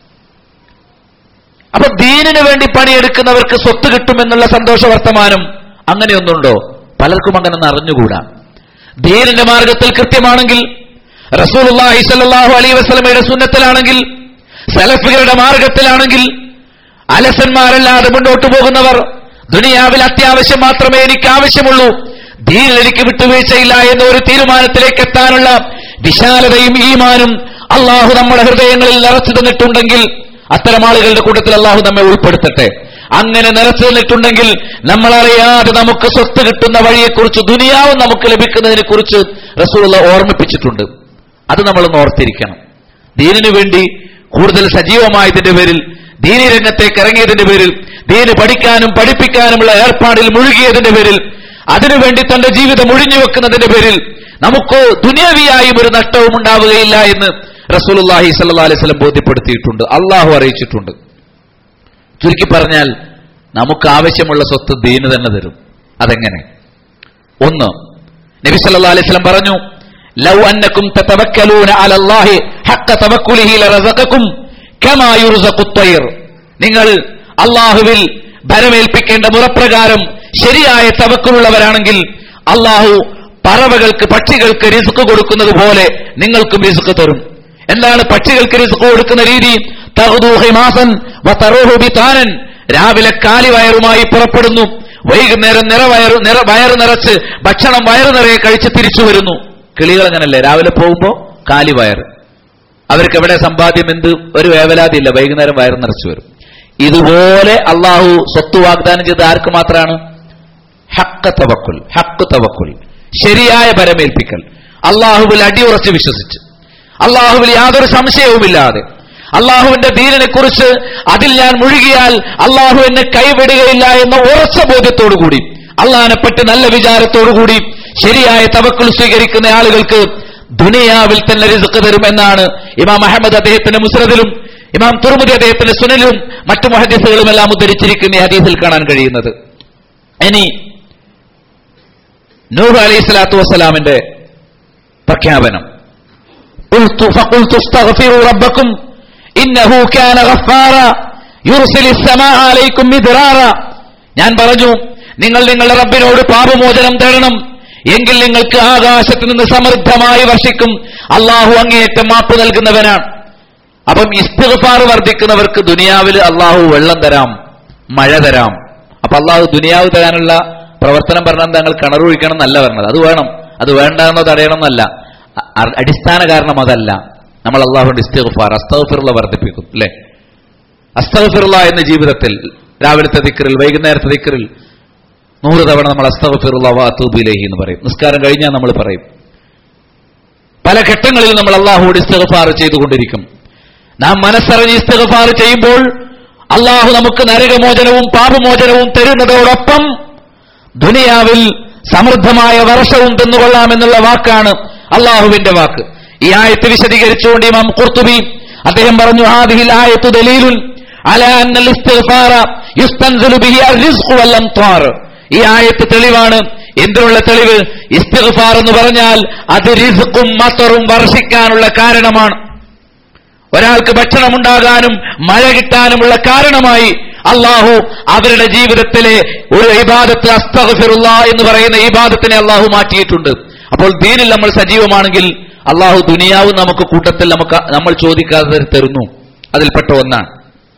അപ്പൊ ദീനിനു വേണ്ടി പണിയെടുക്കുന്നവർക്ക് സ്വത്ത് കിട്ടുമെന്നുള്ള സന്തോഷ വർത്തമാനം അങ്ങനെയൊന്നുണ്ടോ പലർക്കും അങ്ങനെ ഒന്ന് അറിഞ്ഞുകൂടാ ദീനിന്റെ മാർഗത്തിൽ കൃത്യമാണെങ്കിൽ റസൂലുള്ളാഹി സ്വല്ലല്ലാഹു അലൈഹി വസല്ലമയുടെ സുന്നത്തിലാണെങ്കിൽ സലഫികളുടെ മാർഗത്തിലാണെങ്കിൽ അലസന്മാരല്ലാതെ മുന്നോട്ട് പോകുന്നവർ ദുനിയാവിൽ അത്യാവശ്യം മാത്രമേ എനിക്ക് ആവശ്യമുള്ളൂ ദീനിൽ എനിക്ക് വിട്ടുവീഴ്ചയില്ല എന്ന ഒരു തീരുമാനത്തിലേക്ക് എത്താനുള്ള വിശാലതയും ഈമാനും അള്ളാഹു നമ്മുടെ ഹൃദയങ്ങളിൽ നിറച്ചു തന്നിട്ടുണ്ടെങ്കിൽ അത്തരം ആളുകളുടെ കൂട്ടത്തിൽ അള്ളാഹു നമ്മെ ഉൾപ്പെടുത്തട്ടെ അങ്ങനെ നിറച്ചു തന്നിട്ടുണ്ടെങ്കിൽ നമ്മൾ അറിയാതെ നമുക്ക് സ്വത്ത് കിട്ടുന്ന വഴിയെക്കുറിച്ച് ദുനിയാവും നമുക്ക് ലഭിക്കുന്നതിനെ കുറിച്ച് റസൂലുള്ള ഓർമ്മിപ്പിച്ചിട്ടുണ്ട് അത് നമ്മളൊന്ന് ഓർത്തിരിക്കണം ദീനിനു വേണ്ടി കൂടുതൽ സജീവമായതിന്റെ പേരിൽ ദീനി രംഗത്തേക്ക് ഇറങ്ങിയതിന്റെ പേരിൽ ദീന് പഠിക്കാനും പഠിപ്പിക്കാനുമുള്ള ഏർപ്പാടിൽ മുഴുകിയതിന്റെ പേരിൽ അതിനുവേണ്ടി തന്റെ ജീവിതം ഒഴിഞ്ഞു വെക്കുന്നതിന്റെ പേരിൽ നമുക്ക് ദുനിയവിയായും ഒരു നഷ്ടവും ഉണ്ടാവുകയില്ല എന്ന് റസൂലുല്ലാഹി സല്ലാ അലൈഹി സ്വലം ബോധ്യപ്പെടുത്തിയിട്ടുണ്ട് അള്ളാഹു അറിയിച്ചിട്ടുണ്ട് ചുരുക്കി പറഞ്ഞാൽ നമുക്ക് ആവശ്യമുള്ള സ്വത്ത് ദീന് തന്നെ തരും അതെങ്ങനെ ഒന്ന് നബി സല്ലാ അലൈഹി സ്വലം പറഞ്ഞു ലൗ അന്നക്കും തതവക്കലൂന അലല്ലാഹി ഹഖ തവക്കുലിഹി ലറസഖക്കും കമാ യുർസഖു ത്വയ്ർ നിങ്ങൾ അള്ളാഹുവിൽ ഭരമേൽപ്പിക്കേണ്ട മുറപ്രകാരം ശരിയായ തവക്കുലുള്ളവരാണെങ്കിൽ അള്ളാഹു പറവകൾക്ക് പക്ഷികൾക്ക് റിസ്ക് കൊടുക്കുന്നത് പോലെ നിങ്ങൾക്കും റിസ്ക് തരും എന്താണ് പക്ഷികൾക്ക് റിസ്ക് കൊടുക്കുന്ന രീതി തഹ്ദൂ ഹിമാസൻ വതറൂഹു ബിതാനൻ രാവിലെ കാലിവയറുമായി പുറപ്പെടുന്നു വൈകുന്നേരം നിറവയറു നിറ വയറ് നിറച്ച് ഭക്ഷണം വയറു നിറയെ കഴിച്ച് തിരിച്ചു വരുന്നു കിളികൾ അങ്ങനല്ലേ രാവിലെ പോകുമ്പോ കാലിവയർ അവർക്ക് എവിടെ സമ്പാദ്യം എന്ത് ഒരു വേവലാതി ഇല്ല വൈകുന്നേരം വയറ് നിറച്ചു വരും ഇതുപോലെ അള്ളാഹു സ്വത്ത് വാഗ്ദാനം ചെയ്ത് ആർക്ക് മാത്രമാണ് ഹക്ക തവക്കുൽ ഹക്ക് തവക്കുൽ ശരിയായ പരമേൽപ്പിക്കൽ അള്ളാഹുവിൽ അടിയുറച്ച് വിശ്വസിച്ച് അള്ളാഹുവിൽ യാതൊരു സംശയവുമില്ലാതെ അള്ളാഹുവിന്റെ ദീനിനെ കുറിച്ച് അതിൽ ഞാൻ മുഴുകിയാൽ അള്ളാഹു എന്നെ കൈവിടുകയില്ല എന്ന ഉറച്ച ബോധ്യത്തോടുകൂടി അള്ളാഹിനെപ്പറ്റി നല്ല വിചാരത്തോടുകൂടി ശരിയായ തവക്കുൽ സ്വീകരിക്കുന്ന ആളുകൾക്ക് ദുനിയാവിൽ തന്നെ റിസുക്ക് തരും എന്നാണ് ഇമാം അഹമ്മദ് അദ്ദേഹത്തിന്റെ മുസ്രദിലും ഇമാം തുറമുദി അദ്ദേഹത്തിന്റെ സുനിലും മറ്റു മഹദീസുകളും എല്ലാം ഉദ്ധരിച്ചിരിക്കുന്ന ഈ ഹദീസിൽ കാണാൻ കഴിയുന്നത് ഇനി നൂഹ് അലൈഹി സ്വലാത്തു വസ്സലാമിന്റെ പ്രഖ്യാപനം قلت فقلت استغفروا ربكم إنه كان غفارا يرسل السماء عليكم مدرارا ഞാൻ പറഞ്ഞു നിങ്ങൾ നിങ്ങളുടെ റബ്ബിനോട് പാപമോചനം തേടണം എങ്കിൽ നിങ്ങൾക്ക് ആകാശത്ത് നിന്ന് സമൃദ്ധമായി വർഷിക്കും അള്ളാഹു അങ്ങേയറ്റം മാപ്പ് നൽകുന്നവനാണ് അപ്പം ഇസ്തിഗ്ഫാർ വർദ്ധിക്കുന്നവർക്ക് ദുനിയാവിൽ അള്ളാഹു വെള്ളം തരാം മഴ തരാം അപ്പൊ അള്ളാഹു ദുനിയാവ് തരാനുള്ള പ്രവർത്തനം പറഞ്ഞാൽ തങ്ങൾ കിണറൊഴിക്കണം എന്നല്ല പറഞ്ഞത് അത് വേണം അത് വേണ്ടെന്നോ തടയണം എന്നല്ല അ- അടിസ്ഥാന കാരണം അതല്ല നമ്മൾ അള്ളാഹുവിന്റെ ഇസ്തിഗ്ഫാർ അസ്തഗ്ഫിറുള്ള വർദ്ധിപ്പിക്കും അല്ലേ അസ്തഗ്ഫിറുള്ള എന്ന ജീവിതത്തിൽ രാവിലത്തെ ദിക്കറിൽ വൈകുന്നേരത്തെ ദിക്കറിൽ നൂറ് തവണ നമ്മൾ അസ്തഫിറുല്ലാഹി എന്ന് പറയും നിസ്കാരം കഴിഞ്ഞാൽ നമ്മൾ പറയും പല ഘട്ടങ്ങളിൽ നമ്മൾ അള്ളാഹുவோട് ഇസ്തഗഫാർ ചെയ്തുകൊണ്ടിരിക്കും നാം മനസ്സറിഞ്ഞ് ഇസ്തഗഫാർ ചെയ്യുമ്പോൾ അള്ളാഹു നമുക്ക് നരകമോചനവും പാപമോചനവും തരുന്നതോടൊപ്പം ദുനിയാവിൽ സമൃദ്ധമായ വർഷവും തന്നുകൊള്ളാമെന്നുള്ള വാക്കാണ് അള്ളാഹുവിന്റെ വാക്ക് ഈ ആയത്ത് വിശദീകരിച്ചുകൊണ്ട് ഇമാം ഖുർത്തുബി അദ്ദേഹം പറഞ്ഞു ഹാദിഹിൽ ആയത്തു ദലീലുൻ അലാ അന്നൽ ഇസ്തിഗ്ഫാറ യുസ്തൻസിലു ബിഹി അർറിസ്ഖു വൽ അംത്വാർ ഈ ആയത്ത് തെളിവാണ് എന്തിനുള്ള തെളിവ് ഇസ്തിഗ്ഫാർ എന്ന് പറഞ്ഞാൽ അത് റിസ്ഖും മത്തറും വർഷിക്കാനുള്ള കാരണമാണ് ഒരാൾക്ക് ഭക്ഷണമുണ്ടാകാനും മഴ കിട്ടാനുമുള്ള കാരണമായി അള്ളാഹു അവരുടെ ജീവിതത്തിലെ ഒരു ഇബാദത്ത് അസ്തഗ്ഫിറുള്ള എന്ന് പറയുന്ന ഇബാദത്തിനെ അള്ളാഹു മാറ്റിയിട്ടുണ്ട് അപ്പോൾ ദീനിൽ നമ്മൾ സജീവമാണെങ്കിൽ അള്ളാഹു ദുനിയാവ് നമുക്ക് കൂട്ടത്തിൽ നമുക്ക് നമ്മൾ ചോദിക്കാതെ തരുന്നു അതിൽപ്പെട്ട ഒന്നാണ്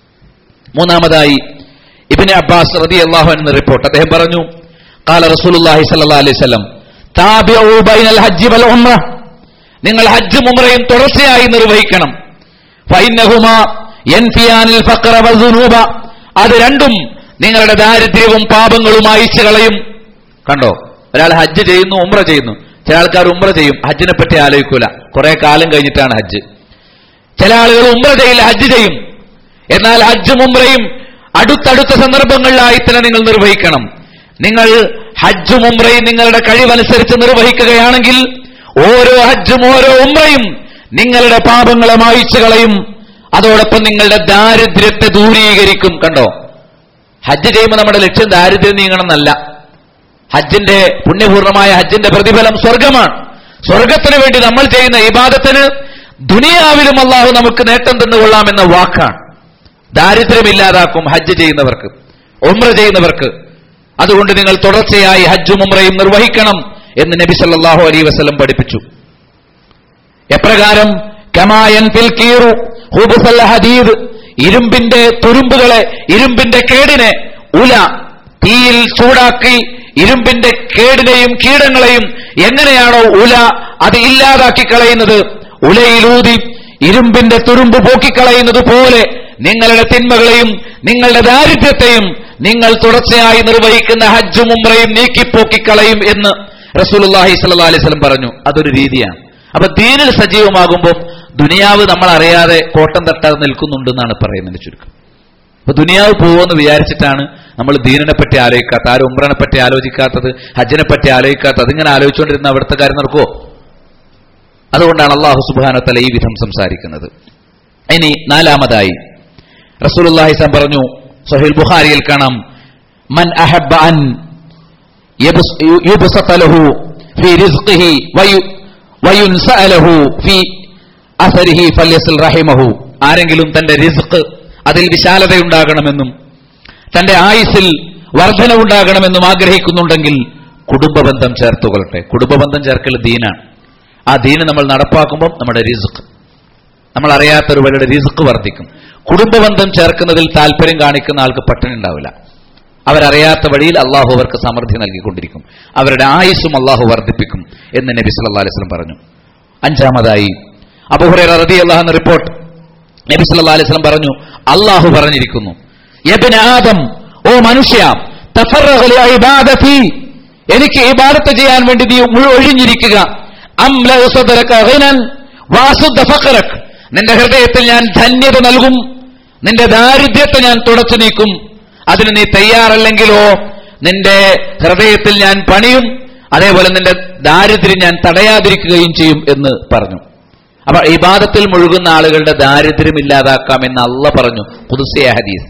മൂന്നാമതായി ഇബിന് അബ്ബാസ് റതി അള്ളാഹു എന്ന റിപ്പോർട്ട് അദ്ദേഹം പറഞ്ഞു കാല റസൂലുള്ളാഹി സ്വല്ലല്ലാഹി അലൈഹി വസല്ലം താബിഉ ബൈനൽ ഹജ്ജി വൽ ഉംറ നിങ്ങൾ ഹജ്ജും ഉംറയും തുടർച്ചയായി നിർവഹിക്കണം ഫൈന്നഹുമാ യൻഫിയാനിൽ ഫഖറ വസ്ദുനൂബ അത് രണ്ടും നിങ്ങളുടെ ദാരിദ്ര്യവും പാപങ്ങളും അയച്ചു കളയും കണ്ടോ ഒരാൾ ഹജ്ജ് ചെയ്യുന്നു ഉംറ ചെയ്യുന്നു ചില ആൾക്കാർ ഉംറ ചെയ്യും ഹജ്ജിനെ പറ്റി ആലോചിക്കൂല കുറെ കാലം കഴിഞ്ഞിട്ടാണ് ഹജ്ജ് ചില ആളുകൾ ഉംറ ചെയ്യില്ല ഹജ്ജ് ചെയ്യും എന്നാൽ ഹജ്ജും ഉംറയും അടുത്തടുത്ത സന്ദർഭങ്ങളിലായി തന്നെ നിങ്ങൾ നിർവഹിക്കണം നിങ്ങൾ ഹജ്ജും ഉംറയും നിങ്ങളുടെ കഴിവനുസരിച്ച് നിർവഹിക്കുകയാണെങ്കിൽ ഓരോ ഹജ്ജും ഓരോ ഉംറയും നിങ്ങളുടെ പാപങ്ങളെ മായിച്ചു കളയും അതോടൊപ്പം നിങ്ങളുടെ ദാരിദ്ര്യത്തെ ദൂരീകരിക്കും കണ്ടോ ഹജ്ജ് ചെയ്യുമ്പോൾ നമ്മുടെ ലക്ഷ്യം ദാരിദ്ര്യം നീങ്ങണം എന്നല്ല ഹജ്ജിന്റെ പുണ്യപൂർണമായ ഹജ്ജിന്റെ പ്രതിഫലം സ്വർഗമാണ് സ്വർഗത്തിന് വേണ്ടി നമ്മൾ ചെയ്യുന്ന ഇബാദത്തിന് ദുനിയാവിലും അള്ളാഹു നമുക്ക് നേട്ടം തന്നുകൊള്ളാമെന്ന വാക്കാണ് ദാരിദ്ര്യമില്ലാതാക്കും ഹജ്ജ് ചെയ്യുന്നവർക്ക് ഉംറ ചെയ്യുന്നവർക്ക് അതുകൊണ്ട് നിങ്ങൾ തുടർച്ചയായി ഹജ്ജും ഉംറയും നിർവഹിക്കണം എന്ന് നബി സല്ലല്ലാഹു അലൈഹി വസല്ലം പഠിപ്പിച്ചു എപ്രകാരം കമായൻ കീറു ഹുബുസൽ ഹദീദ് ഇരുമ്പിന്റെ തുരുമ്പുകളെ ഇരുമ്പിന്റെ കേടിനെ ഉല തീയിൽ ചൂടാക്കി ഇരുമ്പിന്റെ കേടിനെയും കീടങ്ങളെയും എങ്ങനെയാണോ ഉല അത് ഇല്ലാതാക്കി കളയുന്നത് ഉലയിലൂതി ഇരുമ്പിന്റെ തുരുമ്പ് പോക്കിക്കളയുന്നത് പോലെ നിങ്ങളുടെ തിന്മകളെയും നിങ്ങളുടെ ദാരിദ്ര്യത്തെയും നിങ്ങൾ തുടർച്ചയായി നിർവഹിക്കുന്ന ഹജ്ജും ഉംറയും നീക്കിപ്പോക്കിക്കളയും എന്ന് റസൂലുള്ളാഹി സ്വല്ലല്ലാഹി അലൈഹി വസല്ലം പറഞ്ഞു അതൊരു രീതിയാണ് അപ്പൊ ദീനിൽ സജീവമാകുമ്പോൾ ദുനിയാവ് നമ്മൾ അറിയാതെ കോട്ടം തട്ടാതെ നിൽക്കുന്നുണ്ടെന്നാണ് പറയുന്നത് ചുരുക്കം അപ്പൊ ദുനിയാവ് പോകുമെന്ന് വിചാരിച്ചിട്ടാണ് നമ്മൾ ദീനിനെ പറ്റി ആലോചിക്കാത്ത ആരും ഉംറനെ പറ്റി ആലോചിക്കാത്തത് ഹജ്ജിനെ പറ്റി ആലോചിക്കാത്തത് അതിങ്ങനെ ആലോചിച്ചുകൊണ്ടിരുന്ന അവിടുത്തെ കാര്യം നടക്കുമോ അതുകൊണ്ടാണ് അള്ളാഹു സുബാനത്തല ഈ വിധം സംസാരിക്കുന്നത് ഇനി നാലാമതായി റസൂലുള്ളാഹി സ്വലം പറഞ്ഞു സഹീൽ ബുഖാരിയിൽ കാണാം മൻ അഹബ്ബ അൻ യബ്സ്- യു- യുബ്സത ലഹു ഫീ റിസ്ഖിഹി വയു- വയുൻസഅ ലഹു ഫീ അസരിഹി ഫല്യസിൽ റഹിമഹു ആരെങ്കിലും തന്റെ റിസ്ഖ് അതിൽ വിശാലതയുണ്ടാകണമെന്നും തന്റെ ആയുസ്സിൽ വർധനവുണ്ടാകണമെന്നും ആഗ്രഹിക്കുന്നുണ്ടെങ്കിൽ കുടുംബബന്ധം ചേർത്തുകൊള്ളട്ടെ കുടുംബബന്ധം ചേർക്കൽ ദീനാണ് ആ ദീന് നമ്മൾ നടപ്പാക്കുമ്പോൾ നമ്മുടെ റിസ്ക് നമ്മൾ അറിയാത്തൊരുവരുടെ റിസ്ക് വർദ്ധിക്കും കുടുംബബന്ധം ചേർക്കുന്നതിൽ താല്പര്യം കാണിക്കുന്ന ആൾക്ക് പട്ടിണി ഉണ്ടാവില്ല അവരറിയാത്ത വഴിയിൽ അള്ളാഹു അവർക്ക് സമൃദ്ധി നൽകിക്കൊണ്ടിരിക്കും അവരുടെ ആയുസ്സും അള്ളാഹു വർദ്ധിപ്പിക്കും എന്ന് നബി സല്ലല്ലാഹു അലൈഹി വസല്ലം പറഞ്ഞു അഞ്ചാമതായി അബൂഹുറൈറ റളിയല്ലാഹു അൻഹു റിപ്പോർട്ട് നബി സല്ലല്ലാഹു അലൈഹി വസല്ലം പറഞ്ഞു അള്ളാഹു പറഞ്ഞിരിക്കുന്നു യബ്ന ആദം ഓ മനുഷ്യ തഫറഗ ലിഇബാദതി എനിക്ക് ഇബാദത്ത് ചെയ്യാൻ വേണ്ടി നീ മുഴു ഒഴിഞ്ഞിരിക്കുക അംല സദറക ഗിനൻ വാസുദ്ദ ഫഖറക് നിന്റെ ഹൃദയത്തിൽ ഞാൻ ധന്യത നൽകും നിന്റെ ദാരിദ്ര്യത്തെ ഞാൻ തുടച്ചു നീക്കും അതിന് നീ തയ്യാറല്ലെങ്കിലോ നിന്റെ ഹൃദയത്തിൽ ഞാൻ പണിയും അതേപോലെ നിന്റെ ദാരിദ്ര്യം ഞാൻ തടയാതിരിക്കുകയും ചെയ്യും എന്ന് പറഞ്ഞു അപ്പൊ ഇബാദത്തിൽ മുഴുകുന്ന ആളുകളുടെ ദാരിദ്ര്യം ഇല്ലാതാക്കാമെന്ന് അല്ല പറഞ്ഞു പുതുസിയ ഹദീസ്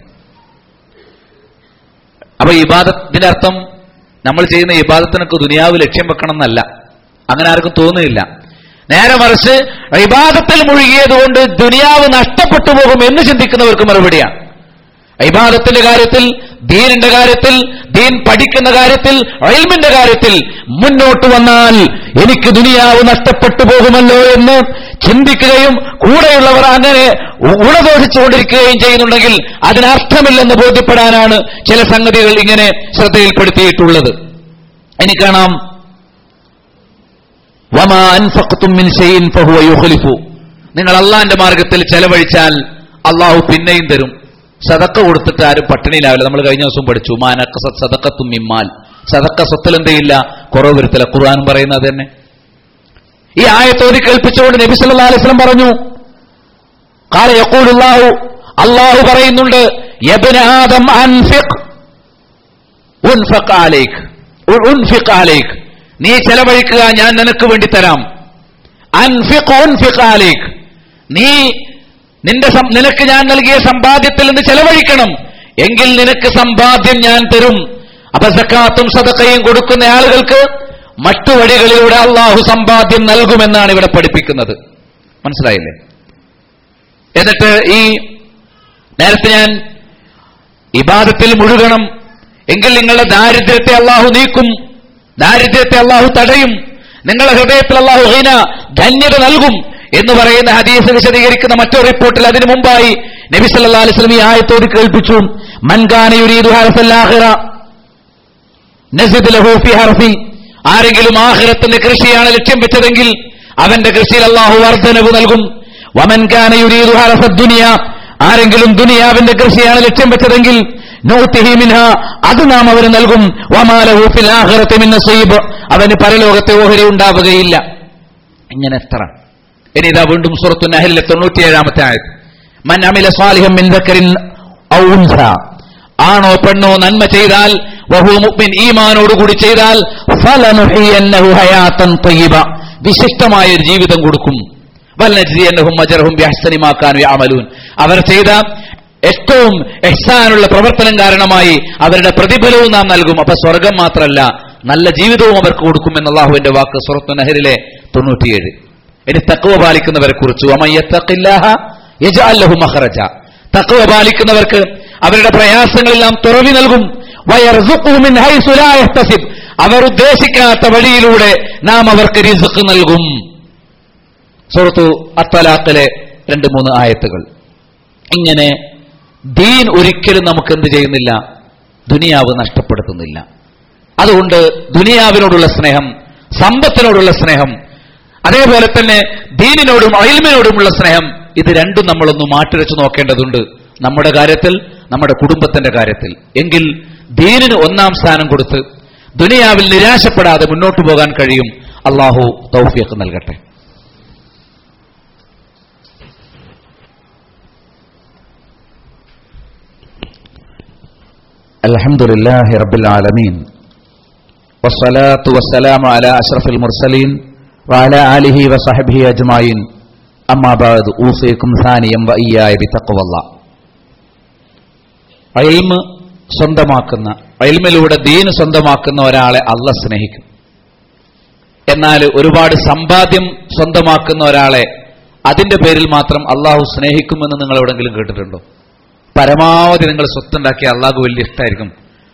അപ്പൊ ഇബാദത്തിന്റെ അർത്ഥം നമ്മൾ ചെയ്യുന്ന ഇബാദത്തിനൊക്കെ ദുനിയാവ് ലക്ഷ്യം വെക്കണം എന്നല്ല അങ്ങനെ ആർക്കും തോന്നുന്നില്ല നേരെ മറിച്ച് ഇബാദത്തിൽ മുഴുകിയത് കൊണ്ട് ദുനിയാവ് നഷ്ടപ്പെട്ടു പോകും എന്ന് ചിന്തിക്കുന്നവർക്ക് മറുപടിയാണ് ഇബാദത്തിന്റെ കാര്യത്തിൽ ദീനിന്റെ കാര്യത്തിൽ ദീൻ പഠിക്കുന്ന കാര്യത്തിൽ അയൽമിന്റെ കാര്യത്തിൽ മുന്നോട്ട് വന്നാൽ എനിക്ക് ദുനിയാവ് നഷ്ടപ്പെട്ടു പോകുമല്ലോ എന്ന് ചിന്തിക്കുകയും കൂടെയുള്ളവർ അങ്ങനെ ഉണദോഷിച്ചുകൊണ്ടിരിക്കുകയും ചെയ്യുന്നുണ്ടെങ്കിൽ അതിനർത്ഥമില്ലെന്ന് ബോധ്യപ്പെടാനാണ് ചില സംഗതികൾ ഇങ്ങനെ ശ്രദ്ധയിൽപ്പെടുത്തിയിട്ടുള്ളത് ഇനി കാണാം വമാ അൻഫഖ്തും മിൻ ഷൈഇൻ ഫഹുവ യുഖ്ലിഫു നിങ്ങൾ അള്ളാന്റെ മാർഗത്തിൽ ചെലവഴിച്ചാൽ അള്ളാഹു പിന്നെയും തരും സദക്ക കൊടുത്തിട്ട് ആരും പട്ടിണിയിലാവില്ല നമ്മൾ കഴിഞ്ഞ ദിവസം പഠിച്ചു മാനക്കസത് സദക്കത്തും മിമ്മാൽ സദക്ക സ്വത്തിൽ എന്ത് ചെയ്യില്ല കുറവ് വരുത്തില്ല ഖുർആൻ പറയുന്നത് തന്നെ ഈ ആയത്തോതി കേൾപ്പിച്ചുകൊണ്ട് നബി സല്ലല്ലാഹു അലൈഹി വസല്ലം പറഞ്ഞു قال يقول الله അള്ളാഹു പറയുന്നുണ്ട് യബ്ന ആദം അൻഫിഖ് ഉൻഫഖ് അലൈക് ഉ- ഉൻഫിഖ് അലൈക് നീ ചെലവഴിക്കുക ഞാൻ നിനക്ക് വേണ്ടി തരാം അൻഫിഖ് ഉൻഫിഖ് അലൈക് നീ നിന്റെ സം- നിനക്ക് ഞാൻ നൽകിയ സമ്പാദ്യത്തിൽ നിന്ന് ചെലവഴിക്കണം എങ്കിൽ നിനക്ക് സമ്പാദ്യം ഞാൻ തരും അപ്പൊ സക്കാത്തും സദക്കയും കൊടുക്കുന്ന ആളുകൾക്ക് മറ്റു വഴികളിലൂടെ അള്ളാഹു സമ്പാദ്യം നൽകുമെന്നാണ് ഇവിടെ പഠിപ്പിക്കുന്നത് മനസ്സിലായില്ലേ എന്നിട്ട് ഈ നേരത്തെ ഞാൻ ഇബാദത്തിൽ മുഴുകണം എങ്കിൽ നിങ്ങളുടെ ദാരിദ്ര്യത്തെ അള്ളാഹു നീക്കും ദാരിദ്ര്യത്തെ അള്ളാഹു തടയും നിങ്ങളുടെ ഹൃദയത്തിൽ അള്ളാഹു ഹീന ധന്യത നൽകും എന്ന് പറയുന്ന ഹദീസ് വിശദീകരിക്കുന്ന മറ്റൊരു റിപ്പോർട്ടിൽ അതിനു മുമ്പായി നബി സല്ലല്ലാഹു അലൈഹി വസല്ലം ഈ ആയത്തോട് കേൾപ്പിച്ചു മൻകാന യുരീദു ഹർസൽ ആഖിറ നസിദ് ലഹു ഫി ഹർഫി ആരെങ്കിലും ആഖിറത്തിന്റെ കൃഷിയാണ് ലക്ഷ്യം വെച്ചതെങ്കിൽ അവന്റെ കൃഷിയിൽ അള്ളാഹു വർധനവ് നൽകും വമൻ കാന യുരീദു ഹർസദ് ദുനിയ ആരെങ്കിലും ദുനിയാവിന്റെ കൃഷിയാണ് ലക്ഷ്യം വെച്ചതെങ്കിൽ നൂത്തിഹി മിൻഹ അത് നാം അവന് നൽകും വമാലഹു ഫിൽ ആഖിറത്തി മിൻ നസീബ് അവന് പരലോകത്തെ ഓഹരി ഉണ്ടാവുകയില്ല ഇങ്ങനെ എത്ര ഇനി ഇതാ വീണ്ടും സൂറത്തു നഹലിലെ തൊണ്ണൂറ്റിയേഴാമത്തെ ആയത് മൻ അമില സ്വാലിഹം മിൻ ദക്കറിൻ ഔ ഉൻസ ആണോ പെണ്ണോ നന്മ ചെയ്താൽ വഹു മുഅ്മിൻ ഈമാനോടുകൂടി ചെയ്താൽ ഫലനുഹിയന്നഹു ഹയാത്തൻ തയ്യിബ വിശിഷ്ടമായ ഒരു ജീവിതം കൊടുക്കും വൽനജ്സിയന്നഹും അജറഹും ബിഅഹ്സനി മാ കാനൂ യഅമലൂൻ അവർ ചെയ്ത ഏറ്റവും എഹ്സാനുള്ള പ്രവർത്തനം കാരണമായി അവരുടെ പ്രതിഫലവും നാം നൽകും അപ്പൊ സ്വർഗം മാത്രമല്ല നല്ല ജീവിതവും അവർക്ക് കൊടുക്കും എന്ന അള്ളാഹുവിന്റെ വാക്ക് സുറത്തു നഹരിലെ തൊണ്ണൂറ്റിയേഴ് ഇനി തക്കുവ പാലിക്കുന്നവരെ കുറിച്ചു മഹറജ തക്കുവ പാലിക്കുന്നവർക്ക് അവരുടെ പ്രയാസങ്ങളെല്ലാം തുറവി നൽകും വയർസുഖു മിൻ ഹൈസു ലാ യഹ്തസിബ്. അവർ ഉദ്ദേശിക്കാത്ത വഴിയിലൂടെ നാം അവർക്ക് റിസ്ക് നൽകും സുഹൃത്തു അത്തലാഖിലെ രണ്ട് മൂന്ന് ആയത്തുകൾ ഇങ്ങനെ ദീൻ ഒരിക്കലും നമുക്ക് എന്ത് ചെയ്യുന്നില്ല ദുനിയാവ് നഷ്ടപ്പെടുത്തുന്നില്ല അതുകൊണ്ട് ദുനിയാവിനോടുള്ള സ്നേഹം സമ്പത്തിനോടുള്ള സ്നേഹം അതേപോലെ തന്നെ ദീനിനോടും അയൽമിനോടുമുള്ള സ്നേഹം ഇത് രണ്ടും നമ്മളൊന്ന് മാറ്റിവെച്ച് നോക്കേണ്ടതുണ്ട് നമ്മുടെ കാര്യത്തിൽ നമ്മുടെ കുടുംബത്തിന്റെ കാര്യത്തിൽ എങ്കിൽ ദീനിന് ഒന്നാം സ്ഥാനം കൊടുത്ത് ദുനിയാവിൽ നിരാശപ്പെടാതെ മുന്നോട്ട് പോകാൻ കഴിയും അള്ളാഹു തൗഫിയക്ക് നൽകട്ടെ الحمد لله رب العالمين والصلاة والسلام على أشرف المرسلين وعلى آله وصحبه أجمعين أما بعد أوصيكم ثانيا وإياي بتقوى الله അയൽമ സ്വന്തമാക്കുന്ന അയൽമിലൂടെ ദീന് സ്വന്തമാക്കുന്ന ഒരാളെ അല്ല സ്നേഹിക്കും എന്നാൽ ഒരുപാട് സമ്പാദ്യം സ്വന്തമാക്കുന്ന ഒരാളെ അതിന്റെ പേരിൽ മാത്രം അള്ളാഹു സ്നേഹിക്കുമെന്ന് നിങ്ങൾ എവിടെങ്കിലും കേട്ടിട്ടുണ്ടോ പരമാവധി നിങ്ങൾ സ്വത്തുണ്ടാക്കിയ അള്ളാഹു വലിയ ഇഷ്ടമായിരിക്കും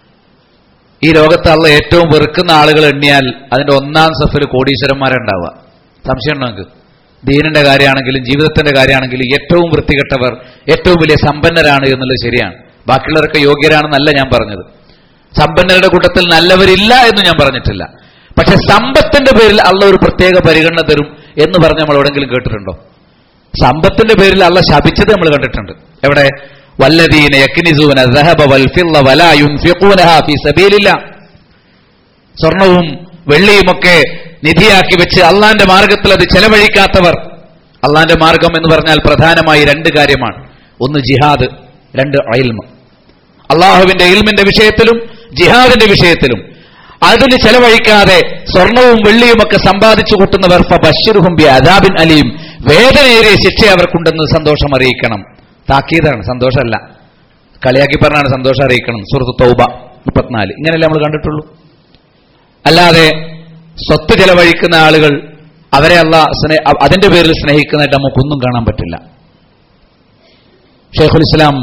ഈ ലോകത്ത് അള്ള ഏറ്റവും വെറുക്കുന്ന ആളുകൾ എണ്ണിയാൽ അതിന്റെ ഒന്നാം സഫിൽ കോടീശ്വരന്മാരുണ്ടാവുക സംശയം ഉണ്ടോ നിങ്ങൾക്ക് ദീനിന്റെ കാര്യമാണെങ്കിലും ജീവിതത്തിന്റെ കാര്യമാണെങ്കിലും ഏറ്റവും വൃത്തികെട്ടവർ ഏറ്റവും വലിയ സമ്പന്നരാണ് എന്നുള്ളത് ശരിയാണ് ബാക്കിയുള്ളവരൊക്കെ യോഗ്യരാണെന്നല്ല ഞാൻ പറഞ്ഞത് സമ്പന്നരുടെ കൂട്ടത്തിൽ നല്ലവരില്ല എന്ന് ഞാൻ പറഞ്ഞിട്ടില്ല പക്ഷെ സമ്പത്തിന്റെ പേരിൽ അള്ള ഒരു പ്രത്യേക പരിഗണന തരും എന്ന് പറഞ്ഞ് നമ്മൾ എവിടെങ്കിലും കേട്ടിട്ടുണ്ടോ സമ്പത്തിന്റെ പേരിൽ അള്ള ശപിച്ചത് നമ്മൾ കണ്ടിട്ടുണ്ട് എവിടെ വല്ലദീന യക്നിസൂന ദഹബ വൽ ഫിദ്ദ വലാ യുൻഫിഖൂനഹാ ഫീ സബീലില്ലാ സ്വർണവും വെള്ളിയുമൊക്കെ നിധിയാക്കി വെച്ച് അള്ളാന്റെ മാർഗത്തിൽ അത് ചെലവഴിക്കാത്തവർ അള്ളാന്റെ മാർഗം എന്ന് പറഞ്ഞാൽ പ്രധാനമായി രണ്ട് കാര്യമാണ് ഒന്ന് ജിഹാദ് രണ്ട് അയിൽമ അള്ളാഹുവിന്റെ ഇൽമിന്റെ വിഷയത്തിലും ജിഹാദിന്റെ വിഷയത്തിലും അതിന് ചെലവഴിക്കാതെ സ്വർണവും വെള്ളിയുമൊക്കെ സമ്പാദിച്ചു കൂട്ടുന്നവർ ഫബശ്ശിറുഹും ബി അദാബിൻ അലിയും വേദനയേറിയ ശിക്ഷ അവർക്കുണ്ടെന്ന് സന്തോഷം അറിയിക്കണം താക്കീതാണ് സന്തോഷമല്ല കളിയാക്കി പറഞ്ഞാണ് സന്തോഷം അറിയിക്കണം സുഹൃത്ത് തൗബ മുപ്പത്തിനാല് ഇങ്ങനെയല്ലേ നമ്മൾ കണ്ടിട്ടുള്ളൂ അല്ലാതെ സ്വത്ത് ചെലവഴിക്കുന്ന ആളുകൾ അവരെ അല്ല സ്നേ അതിന്റെ പേരിൽ സ്നേഹിക്കുന്നതായിട്ട് നമുക്കൊന്നും കാണാൻ പറ്റില്ല ഷെയ്ഖുൽ ഇസ്ലാം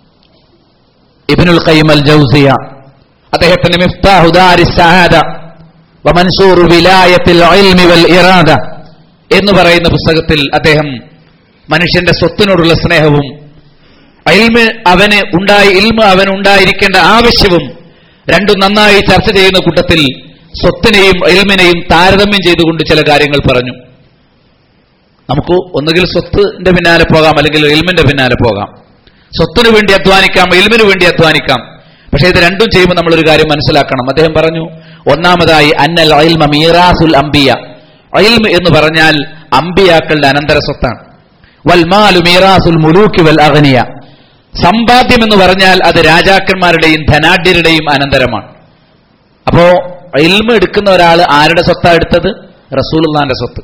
ഇബ്നുൽ ഖയ്യിം അൽ ജൗസിയ അദ്ദേഹത്തിന്റെ മിഫ്താഹു ദാരി സഹാദ വമൻസൂർ വിലായത്തിൽ ഇൽമി വൽ ഇറാദ എന്ന് പറയുന്ന പുസ്തകത്തിൽ അദ്ദേഹം മനുഷ്യന്റെ സ്വത്തിനോടുള്ള സ്നേഹവും ഇൽമ് അവന് ഉണ്ടായി ഇൽമ് അവന് ഉണ്ടായിരിക്കേണ്ട ആവശ്യവും രണ്ടും നന്നായി ചർച്ച ചെയ്യുന്ന കൂട്ടത്തിൽ സ്വത്തിനെയും ഇൽമിനെയും താരതമ്യം ചെയ്തുകൊണ്ട് ചില കാര്യങ്ങൾ പറഞ്ഞു നമുക്ക് ഒന്നുകിൽ സ്വത്തിന്റെ പിന്നാലെ പോകാം അല്ലെങ്കിൽ ഇൽമിന്റെ പിന്നാലെ പോകാം സ്വത്തിനു വേണ്ടി അധ്വാനിക്കാം ഇൽമിനു വേണ്ടി അധ്വാനിക്കാം പക്ഷേ ഇത് രണ്ടും ചെയ്യുമ്പോൾ നമ്മളൊരു കാര്യം മനസ്സിലാക്കണം അദ്ദേഹം പറഞ്ഞു ഒന്നാമതായി അന്നൽ അയിൽമ മീറാസുൽ അംബിയ അയിൽമ എന്ന് പറഞ്ഞാൽ അംബിയാക്കളുടെ അനന്തര സ്വത്താണ് വൽമാലു മീറാസുൽ മുലൂക്കി വൽ അഗ്നിയ സമ്പാദ്യം എന്ന് പറഞ്ഞാൽ അത് രാജാക്കന്മാരുടെയും ധനാഢ്യരുടെയും അനന്തരമാണ് അപ്പോ ഇൽമ എടുക്കുന്ന ഒരാൾ ആരുടെ സ്വത്താ എടുത്തത് റസൂലുള്ളാന്റെ സ്വത്ത്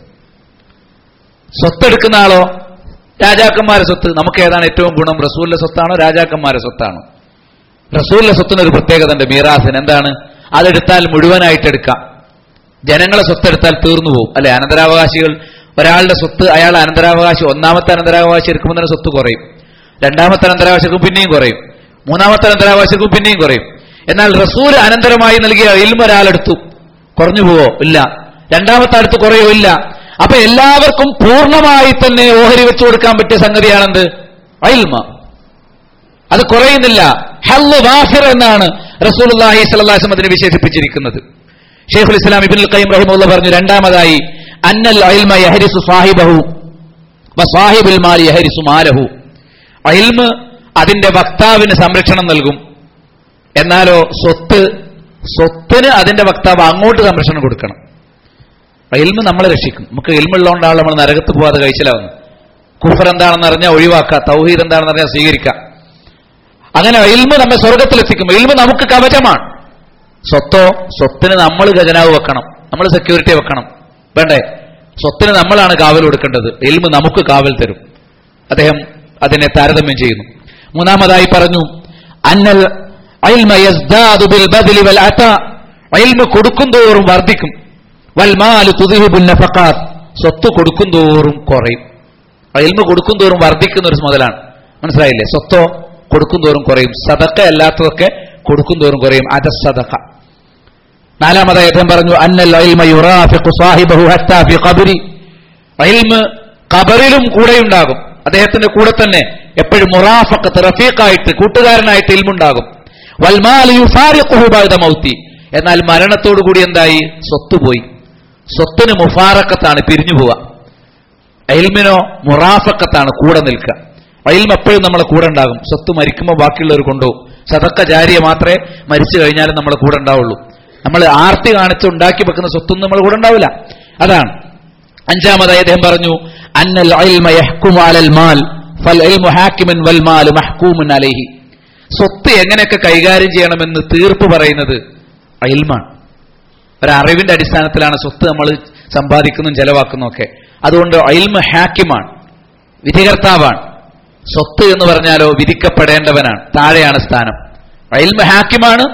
സ്വത്ത് എടുക്കുന്ന ആളോ രാജാക്കന്മാരുടെ സ്വത്ത് നമുക്ക് ഏതാണ് ഏറ്റവും ഗുണം റസൂലിന്റെ സ്വത്താണോ രാജാക്കന്മാരുടെ സ്വത്താണോ റസൂലിന്റെ സ്വത്തിന് ഒരു പ്രത്യേകത ഉണ്ട് മീറാസിന് എന്താണ് അതെടുത്താൽ മുഴുവനായിട്ട് എടുക്കാം ജനങ്ങളെ സ്വത്ത് എടുത്താൽ തീർന്നു പോകും അല്ലെ അനന്തരാവകാശികൾ ഒരാളുടെ സ്വത്ത് അയാൾ അനന്തരാവകാശി ഒന്നാമത്തെ അനന്തരാവകാശി എടുക്കുമ്പോൾ തന്നെ സ്വത്ത് കുറയും രണ്ടാമത്തെ അനന്തരാവകാശിക്കും പിന്നെയും കുറയും മൂന്നാമത്തെ അനന്തരാവകാശിക്കും പിന്നെയും കുറയും എന്നാൽ റസൂൽ അനന്തരമായി നൽകിയ ഇൽമ ഒരാളെടുത്തു കുറഞ്ഞു പോവോ ഇല്ല രണ്ടാമത്തെ അടുത്ത് കുറയോ ഇല്ല അപ്പൊ എല്ലാവർക്കും പൂർണ്ണമായി തന്നെ ഓഹരി വെച്ചു കൊടുക്കാൻ പറ്റിയ സംഗതിയാണെന്ത് അയിൽമ അത് കുറയുന്നില്ല ഹല്ലു വാഫിർ എന്നാണ് റസൂലുള്ളാഹി സ്വല്ലല്ലാഹു അലൈഹി വസല്ലം അതിനെ വിശേഷിപ്പിച്ചിരിക്കുന്നത് ഷെയ്ഖുൽ ഇസ്ലാം ഇബ്നുൽ ഖയ്യിം റഹിമഹുള്ള പറഞ്ഞു രണ്ടാമതായി അന്നൽ ഇൽമ യഹരിസു സാഹിബഹു വസാഹിബുൽ മാലി യഹരിസു മാലഹു ഇൽമ് അതിന്റെ വക്താവിന് സംരക്ഷണം നൽകും എന്നാലോ സ്വത്ത് സ്വത്തിന് അതിന്റെ വക്താവ് അങ്ങോട്ട് സംരക്ഷണം കൊടുക്കണം ഇൽമ് നമ്മളെ രക്ഷിക്കും നമുക്ക് ഇൽമുള്ളതുകൊണ്ടാണ് നമ്മൾ നരകത്ത് പോവാതെ കഴിച്ചിലാവുന്നത് കുഫർ എന്താണെന്ന് അറിഞ്ഞാൽ ഒഴിവാക്കുക തൗഹീദ് എന്താണെന്ന് അറിഞ്ഞാൽ സ്വീകരിക്കുക അങ്ങനെ ഇൽമ് നമ്മെ സ്വർഗത്തിലെത്തിക്കും ഇൽമ് നമുക്ക് കവചമാണ് സ്വത്തോ സ്വത്തിന് നമ്മൾ ഖജനാവ് വെക്കണം നമ്മൾ സെക്യൂരിറ്റി വെക്കണം വേണ്ടേ സ്വത്തിന് നമ്മളാണ് കാവൽ കൊടുക്കേണ്ടത് ഇൽമ് നമുക്ക് കാവൽ തരും അദ്ദേഹം അതിനെ താരതമ്യം ചെയ്യുന്നു മൂന്നാമതായി പറഞ്ഞു അന്നൽ ഇൽമ യസ്ദാദു ബിൽ ബദ്ലി വൽ അതാ ഇൽമ കൊടുക്കും തോറും വർദ്ധിക്കും വൽ മാലു തുദ്ഹിബുൻ നഫഖാത്ത് സ്വത്ത് കൊടുക്കും തോറും കുറയും ഇൽമ കൊടുക്കും തോറും വർദ്ധിക്കുന്ന ഒരു മുതലാണ് മനസ്സിലായില്ലേ സ്വത്തോ കൊടുക്കും തോറും കുറയും സദക്ക അല്ലാത്തതൊക്കെ കൊടുക്കും തോറും കുറയും അത സദക്ക നാലാമതായി അദ്ദേഹം പറഞ്ഞു അന്നൽ ഇൽമ യുറാഫിഖു സാഹിബഹു ഹത്താ ഫി ഖബരി ഇൽമ ഖബറിലും കൂടെയുണ്ടാകും അദ്ദേഹത്തിന്റെ കൂടെ തന്നെ എപ്പോഴും മുറാഫക്കത്ത് റഫീഖായിട്ട് കൂട്ടുകാരനായിട്ട് ഇൽമുണ്ടാകും വൽമാൽ യുഫാരിഖുഹു ബഅദ മൗത്തി എന്നാൽ മരണത്തോടു കൂടി എന്തായി സ്വത്ത് പോയി സ്വത്തിന് മുഫാറക്കത്താണ് പിരിഞ്ഞു പോവുക അയിൽമിനോ മുറാഫക്കത്താണ് കൂടെ നിൽക്കുക അയിൽമ എപ്പോഴും നമ്മളെ കൂടെ ഉണ്ടാകും സ്വത്ത് മരിക്കുമ്പോൾ ബാക്കിയുള്ളവർ കൊണ്ടുപോകും സതക്ക ജാരിയെ മാത്രമേ മരിച്ചു കഴിഞ്ഞാലും നമ്മളെ കൂടെ ഉണ്ടാവുള്ളൂ നമ്മൾ ആർത്തി കാണിച്ച് ഉണ്ടാക്കി വെക്കുന്ന സ്വത്തൊന്നും നമ്മൾ കൂടെ ഉണ്ടാവില്ല അതാണ് അഞ്ചാമതായി അദ്ദേഹം പറഞ്ഞു അന്നൽ ഇൽമ യഹ്കുമു അലൽ മാൽ ഫൽ ഇൽമു ഹാക്കിമൻ വൽ മാൽ മഹ്കൂമുൻ അലൈഹി സ്വത്ത് എങ്ങനെയൊക്കെ കൈകാര്യം ചെയ്യണമെന്ന് തീർപ്പ് പറയുന്നത് ഇൽമാണ് ഒരറിവിന്റെ അടിസ്ഥാനത്തിലാണ് സ്വത്ത് നമ്മൾ സമ്പാദിക്കുന്നതും ചെലവാക്കുന്നതും ഒക്കെ അതുകൊണ്ട് ഇൽമ ഹാക്കിമാണ് വിധികർത്താവാണ് സ്വത്ത് എന്ന് പറഞ്ഞാലോ വിധിക്കപ്പെടേണ്ടവനാണ് താഴെയാണ് സ്ഥാനം ഇൽമ ഹാക്കിമാണ്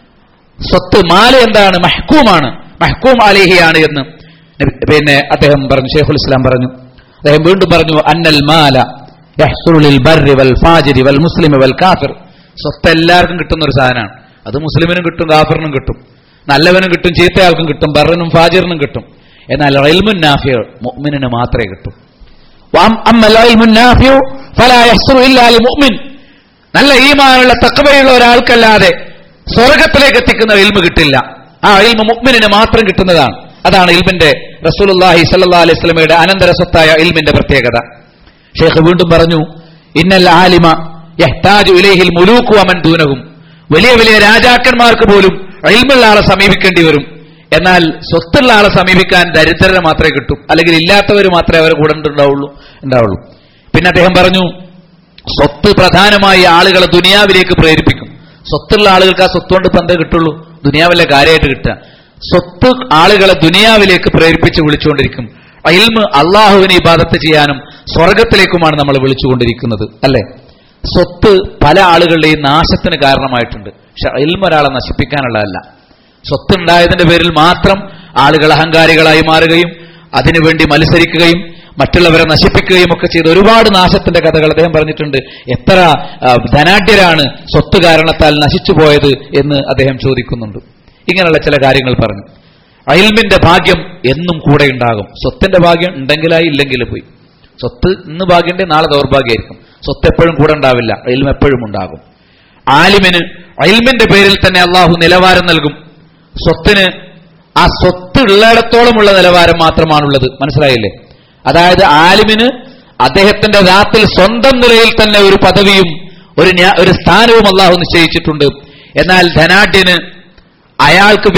സ്വത്ത് മാല് എന്താണ് മഹ്കൂമാണ് മഹ്കൂം അലിഹിയാണ് എന്ന് നബി- പിന്നെ അദ്ദേഹം പറഞ്ഞു ഷെയ്ഖുൽ ഇസ്ലാം പറഞ്ഞു അദ്ദേഹം വീണ്ടും പറഞ്ഞു അന്നൽ മാല യഹ്സുലു ലിൽ ബർരി വൽ ഫാജിരി വൽ മുസ്ലിമി വൽ കാഫിർ സ്വത്ത് എല്ലാവർക്കും കിട്ടുന്ന ഒരു സാധനമാണ് അത് മുസ്ലിമിനും കിട്ടും കാഫിറിനും കിട്ടും നല്ലവനും കിട്ടും ചീത്തയാൾക്കും കിട്ടും ബറിനും ഫാജിറിനും കിട്ടും എന്നാൽ ഇൽമുൻ നാഫിയ മുഅ്മിനിന് മാത്രമേ കിട്ടൂ വഅം- അമ്മൽ ഇൽമുൻ നാഫിയു ഫലാ യഹ്സുലു ഇല്ലാ ലിൽ മുഅ്മിൻ നല്ല ഈമാനുള്ള തക്കവയുള്ള ഒരാൾക്കല്ലാതെ സ്വർഗത്തിലേക്ക് എത്തിക്കുന്ന ഇൽമ കിട്ടില്ല ആ ഇൽമ മുക്മിനിന് മാത്രം കിട്ടുന്നതാണ് അതാണ് ഇൽമിന്റെ റസൂലുള്ളാഹി സല്ലല്ലാഹു അലൈഹി വസല്ലമയുടെ അനന്തര സ്വത്തായ ഇൽമിന്റെ പ്രത്യേകത ഷെയ്ഖ് വീണ്ടും പറഞ്ഞു ഇന്നൽ ആലിമ യഹ്താജു ഇലൈഹിൽ മുലൂക്കു വമൻ ദൂനഹും വലിയ വലിയ രാജാക്കന്മാർക്ക് പോലും ഇൽമുള്ള ആളെ സമീപിക്കേണ്ടി വരും എന്നാൽ സ്വത്തുള്ള ആളെ സമീപിക്കാൻ ദരിദ്രരെ മാത്രമേ കിട്ടൂ അല്ലെങ്കിൽ ഇല്ലാത്തവർ മാത്രമേ അവരെ കൂടെ ഉണ്ടാവുള്ളൂ ഉണ്ടാവുള്ളൂ പിന്നെ അദ്ദേഹം പറഞ്ഞു സ്വത്ത് പ്രധാനമായി ആളുകളെ ദുനിയാവിലേക്ക് പ്രേരിപ്പിക്കും സ്വത്തുള്ള ആളുകൾക്ക് ആ സ്വത്ത് കൊണ്ട് ഇപ്പം എന്തേ കിട്ടുള്ളൂ ദുനിയാവിലെ കാര്യമായിട്ട് കിട്ടുക സ്വത്ത് ആളുകളെ ദുനിയാവിലേക്ക് പ്രേരിപ്പിച്ച് വിളിച്ചുകൊണ്ടിരിക്കും ഇൽമ് അള്ളാഹുവിനെ ഇബാദത്ത് ചെയ്യാനും സ്വർഗത്തിലേക്കുമാണ് നമ്മൾ വിളിച്ചുകൊണ്ടിരിക്കുന്നത് അല്ലെ സ്വത്ത് പല ആളുകളുടെയും നാശത്തിന് കാരണമായിട്ടുണ്ട് പക്ഷെ ഇൽമ ഒരാളെ നശിപ്പിക്കാനുള്ളതല്ല സ്വത്ത് ഉണ്ടായതിന്റെ പേരിൽ മാത്രം ആളുകൾ അഹങ്കാരികളായി മാറുകയും അതിനുവേണ്ടി മത്സരിക്കുകയും മറ്റുള്ളവരെ നശിപ്പിക്കുകയും ഒക്കെ ചെയ്ത ഒരുപാട് നാശത്തിന്റെ കഥകൾ അദ്ദേഹം പറഞ്ഞിട്ടുണ്ട് എത്ര ആ, ധനാഢ്യരാണ് സ്വത്ത് കാരണത്താൽ നശിച്ചു പോയത് എന്ന് അദ്ദേഹം ചോദിക്കുന്നുണ്ട് ഇങ്ങനെയുള്ള ചില കാര്യങ്ങൾ പറഞ്ഞു അയൽമിന്റെ ഭാഗ്യം എന്നും കൂടെ ഉണ്ടാകും സ്വത്തിന്റെ ഭാഗ്യം ഉണ്ടെങ്കിലായി ഇല്ലെങ്കിൽ പോയി സ്വത്ത് ഇന്ന് ഭാഗ്യന്റെ നാളെ ദൗർഭാഗ്യമായിരിക്കും സ്വത്ത് എപ്പോഴും കൂടെ ഉണ്ടാവില്ല അയൽമ എപ്പോഴും ഉണ്ടാകും ആലിമിന് അയൽമിന്റെ പേരിൽ തന്നെ അള്ളാഹു നിലവാരം നൽകും സ്വത്തിന് ആ സ്വത്ത് ഉള്ളിടത്തോളമുള്ള നിലവാരം മാത്രമാണുള്ളത് മനസ്സിലായില്ലേ അതായത് ആലിമിന് അദ്ദേഹത്തിന്റെ ദാത്തിൽ സ്വന്തം നിലയിൽ തന്നെ ഒരു പദവിയും ഒരു ന്യാ- ഒരു സ്ഥാനവും അള്ളാഹു നിശ്ചയിച്ചിട്ടുണ്ട് എന്നാൽ ധനാഢ്യന് അയാൾക്ക് വ്യക്തിത്വ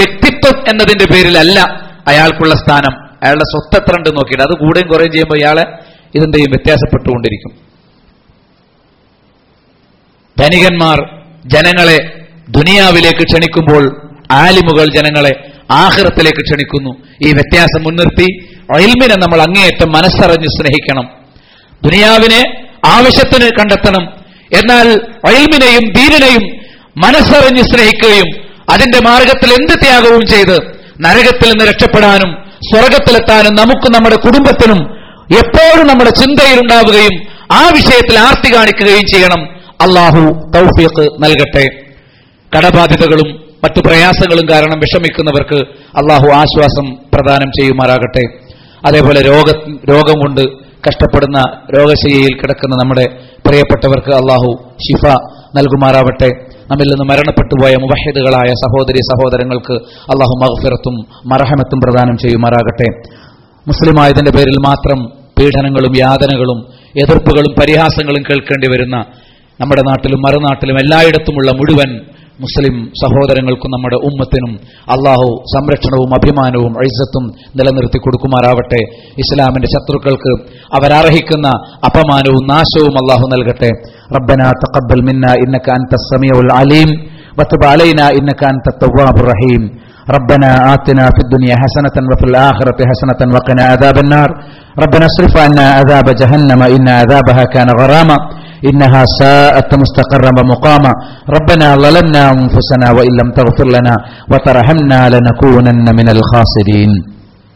സ്വത്ത് എന്നതിന്റെ പേരിലല്ല അയാൾക്കുള്ള സ്ഥാനം അയാളുടെ സ്വത്ത് എത്ര ഉണ്ട് നോക്കിയിട്ട് അത് കൂടുകയും കുറയുകയും ചെയ്യുമ്പോൾ ഇയാളെ ഇതെന്ത് ചെയ്യും വ്യത്യാസപ്പെട്ടുകൊണ്ടിരിക്കും ധനികന്മാർ ജനങ്ങളെ ദുനിയാവിലേക്ക് ക്ഷണിക്കുമ്പോൾ ആലിമുകൾ ജനങ്ങളെ ആഹൃത്തിലേക്ക് ക്ഷണിക്കുന്നു ഈ വ്യത്യാസം മുൻനിർത്തി ഒയിൽമിനെ നമ്മൾ അങ്ങേയറ്റം മനസ്സറിഞ്ഞ് സ്നേഹിക്കണം ദുനിയാവിനെ ആവശ്യത്തിന് കണ്ടെത്തണം എന്നാൽ ഒയിൽമിനെയും ദീനിനെയും മനസ്സറിഞ്ഞ് സ്നേഹിക്കുകയും അതിന്റെ മാർഗത്തിൽ എന്ത് ത്യാഗവും ചെയ്ത് നരകത്തിൽ നിന്ന് രക്ഷപ്പെടാനും സ്വർഗത്തിലെത്താനും നമുക്ക് നമ്മുടെ കുടുംബത്തിനും എപ്പോഴും നമ്മുടെ ചിന്തയിൽ ഉണ്ടാവുകയും ആ വിഷയത്തിൽ ആർത്തി കാണിക്കുകയും ചെയ്യണം അള്ളാഹു തൗഫീഖ് നൽകട്ടെ കടബാധ്യതകളും മറ്റു പ്രയാസങ്ങളും കാരണം വിഷമിക്കുന്നവർക്ക് അള്ളാഹു ആശ്വാസം പ്രദാനം ചെയ്യുമാറാകട്ടെ അതേപോലെ രോഗ രോഗം കൊണ്ട് കഷ്ടപ്പെടുന്ന രോഗശയ്യയിൽ കിടക്കുന്ന നമ്മുടെ പ്രിയപ്പെട്ടവർക്ക് അള്ളാഹു ഷിഫ നൽകുമാറാവട്ടെ നമ്മിൽ നിന്ന് മരണപ്പെട്ടുപോയ മുവഹിദുകളായ സഹോദരി സഹോദരങ്ങൾക്ക് അള്ളാഹു മഹഫിറത്തും മറഹമത്തും പ്രദാനം ചെയ്യുമാറാകട്ടെ മുസ്ലിമായതിന്റെ പേരിൽ മാത്രം പീഡനങ്ങളും യാതനകളും എതിർപ്പുകളും പരിഹാസങ്ങളും കേൾക്കേണ്ടി വരുന്ന നമ്മുടെ നാട്ടിലും മറുനാട്ടിലും എല്ലായിടത്തുമുള്ള മുഴുവൻ മുസ്ലിം സഹോദരങ്ങൾക്കും നമ്മുടെ ഉമ്മത്തിനും അള്ളാഹു സംരക്ഷണവും അഭിമാനവും ഐസത്തും നിലനിർത്തി കൊടുക്കുമാറാവട്ടെ ഇസ്ലാമിന്റെ ശത്രുക്കൾക്ക് അവരർഹിക്കുന്ന അപമാനവും നാശവും അള്ളാഹു നൽകട്ടെ റബ്ബന തഖബ്ബൽ മിന്ന ഇന്നക അൻത സമീഉൽ അലീം വതുബ് അലൈന ഇന്നക അൻത തവ്വാബുർ റഹീം ربنا آتنا في الدنيا حسنة وفي الآخرة حسنة وقنا عذاب النار ربنا اصرف عنا عذاب جهنم إن عذابها كان غراما إنها ساءت مستقرا ومقاما ربنا ظلمنا أنفسنا وإن لم تغفر لنا وترحمنا لنكونن من الخاسرين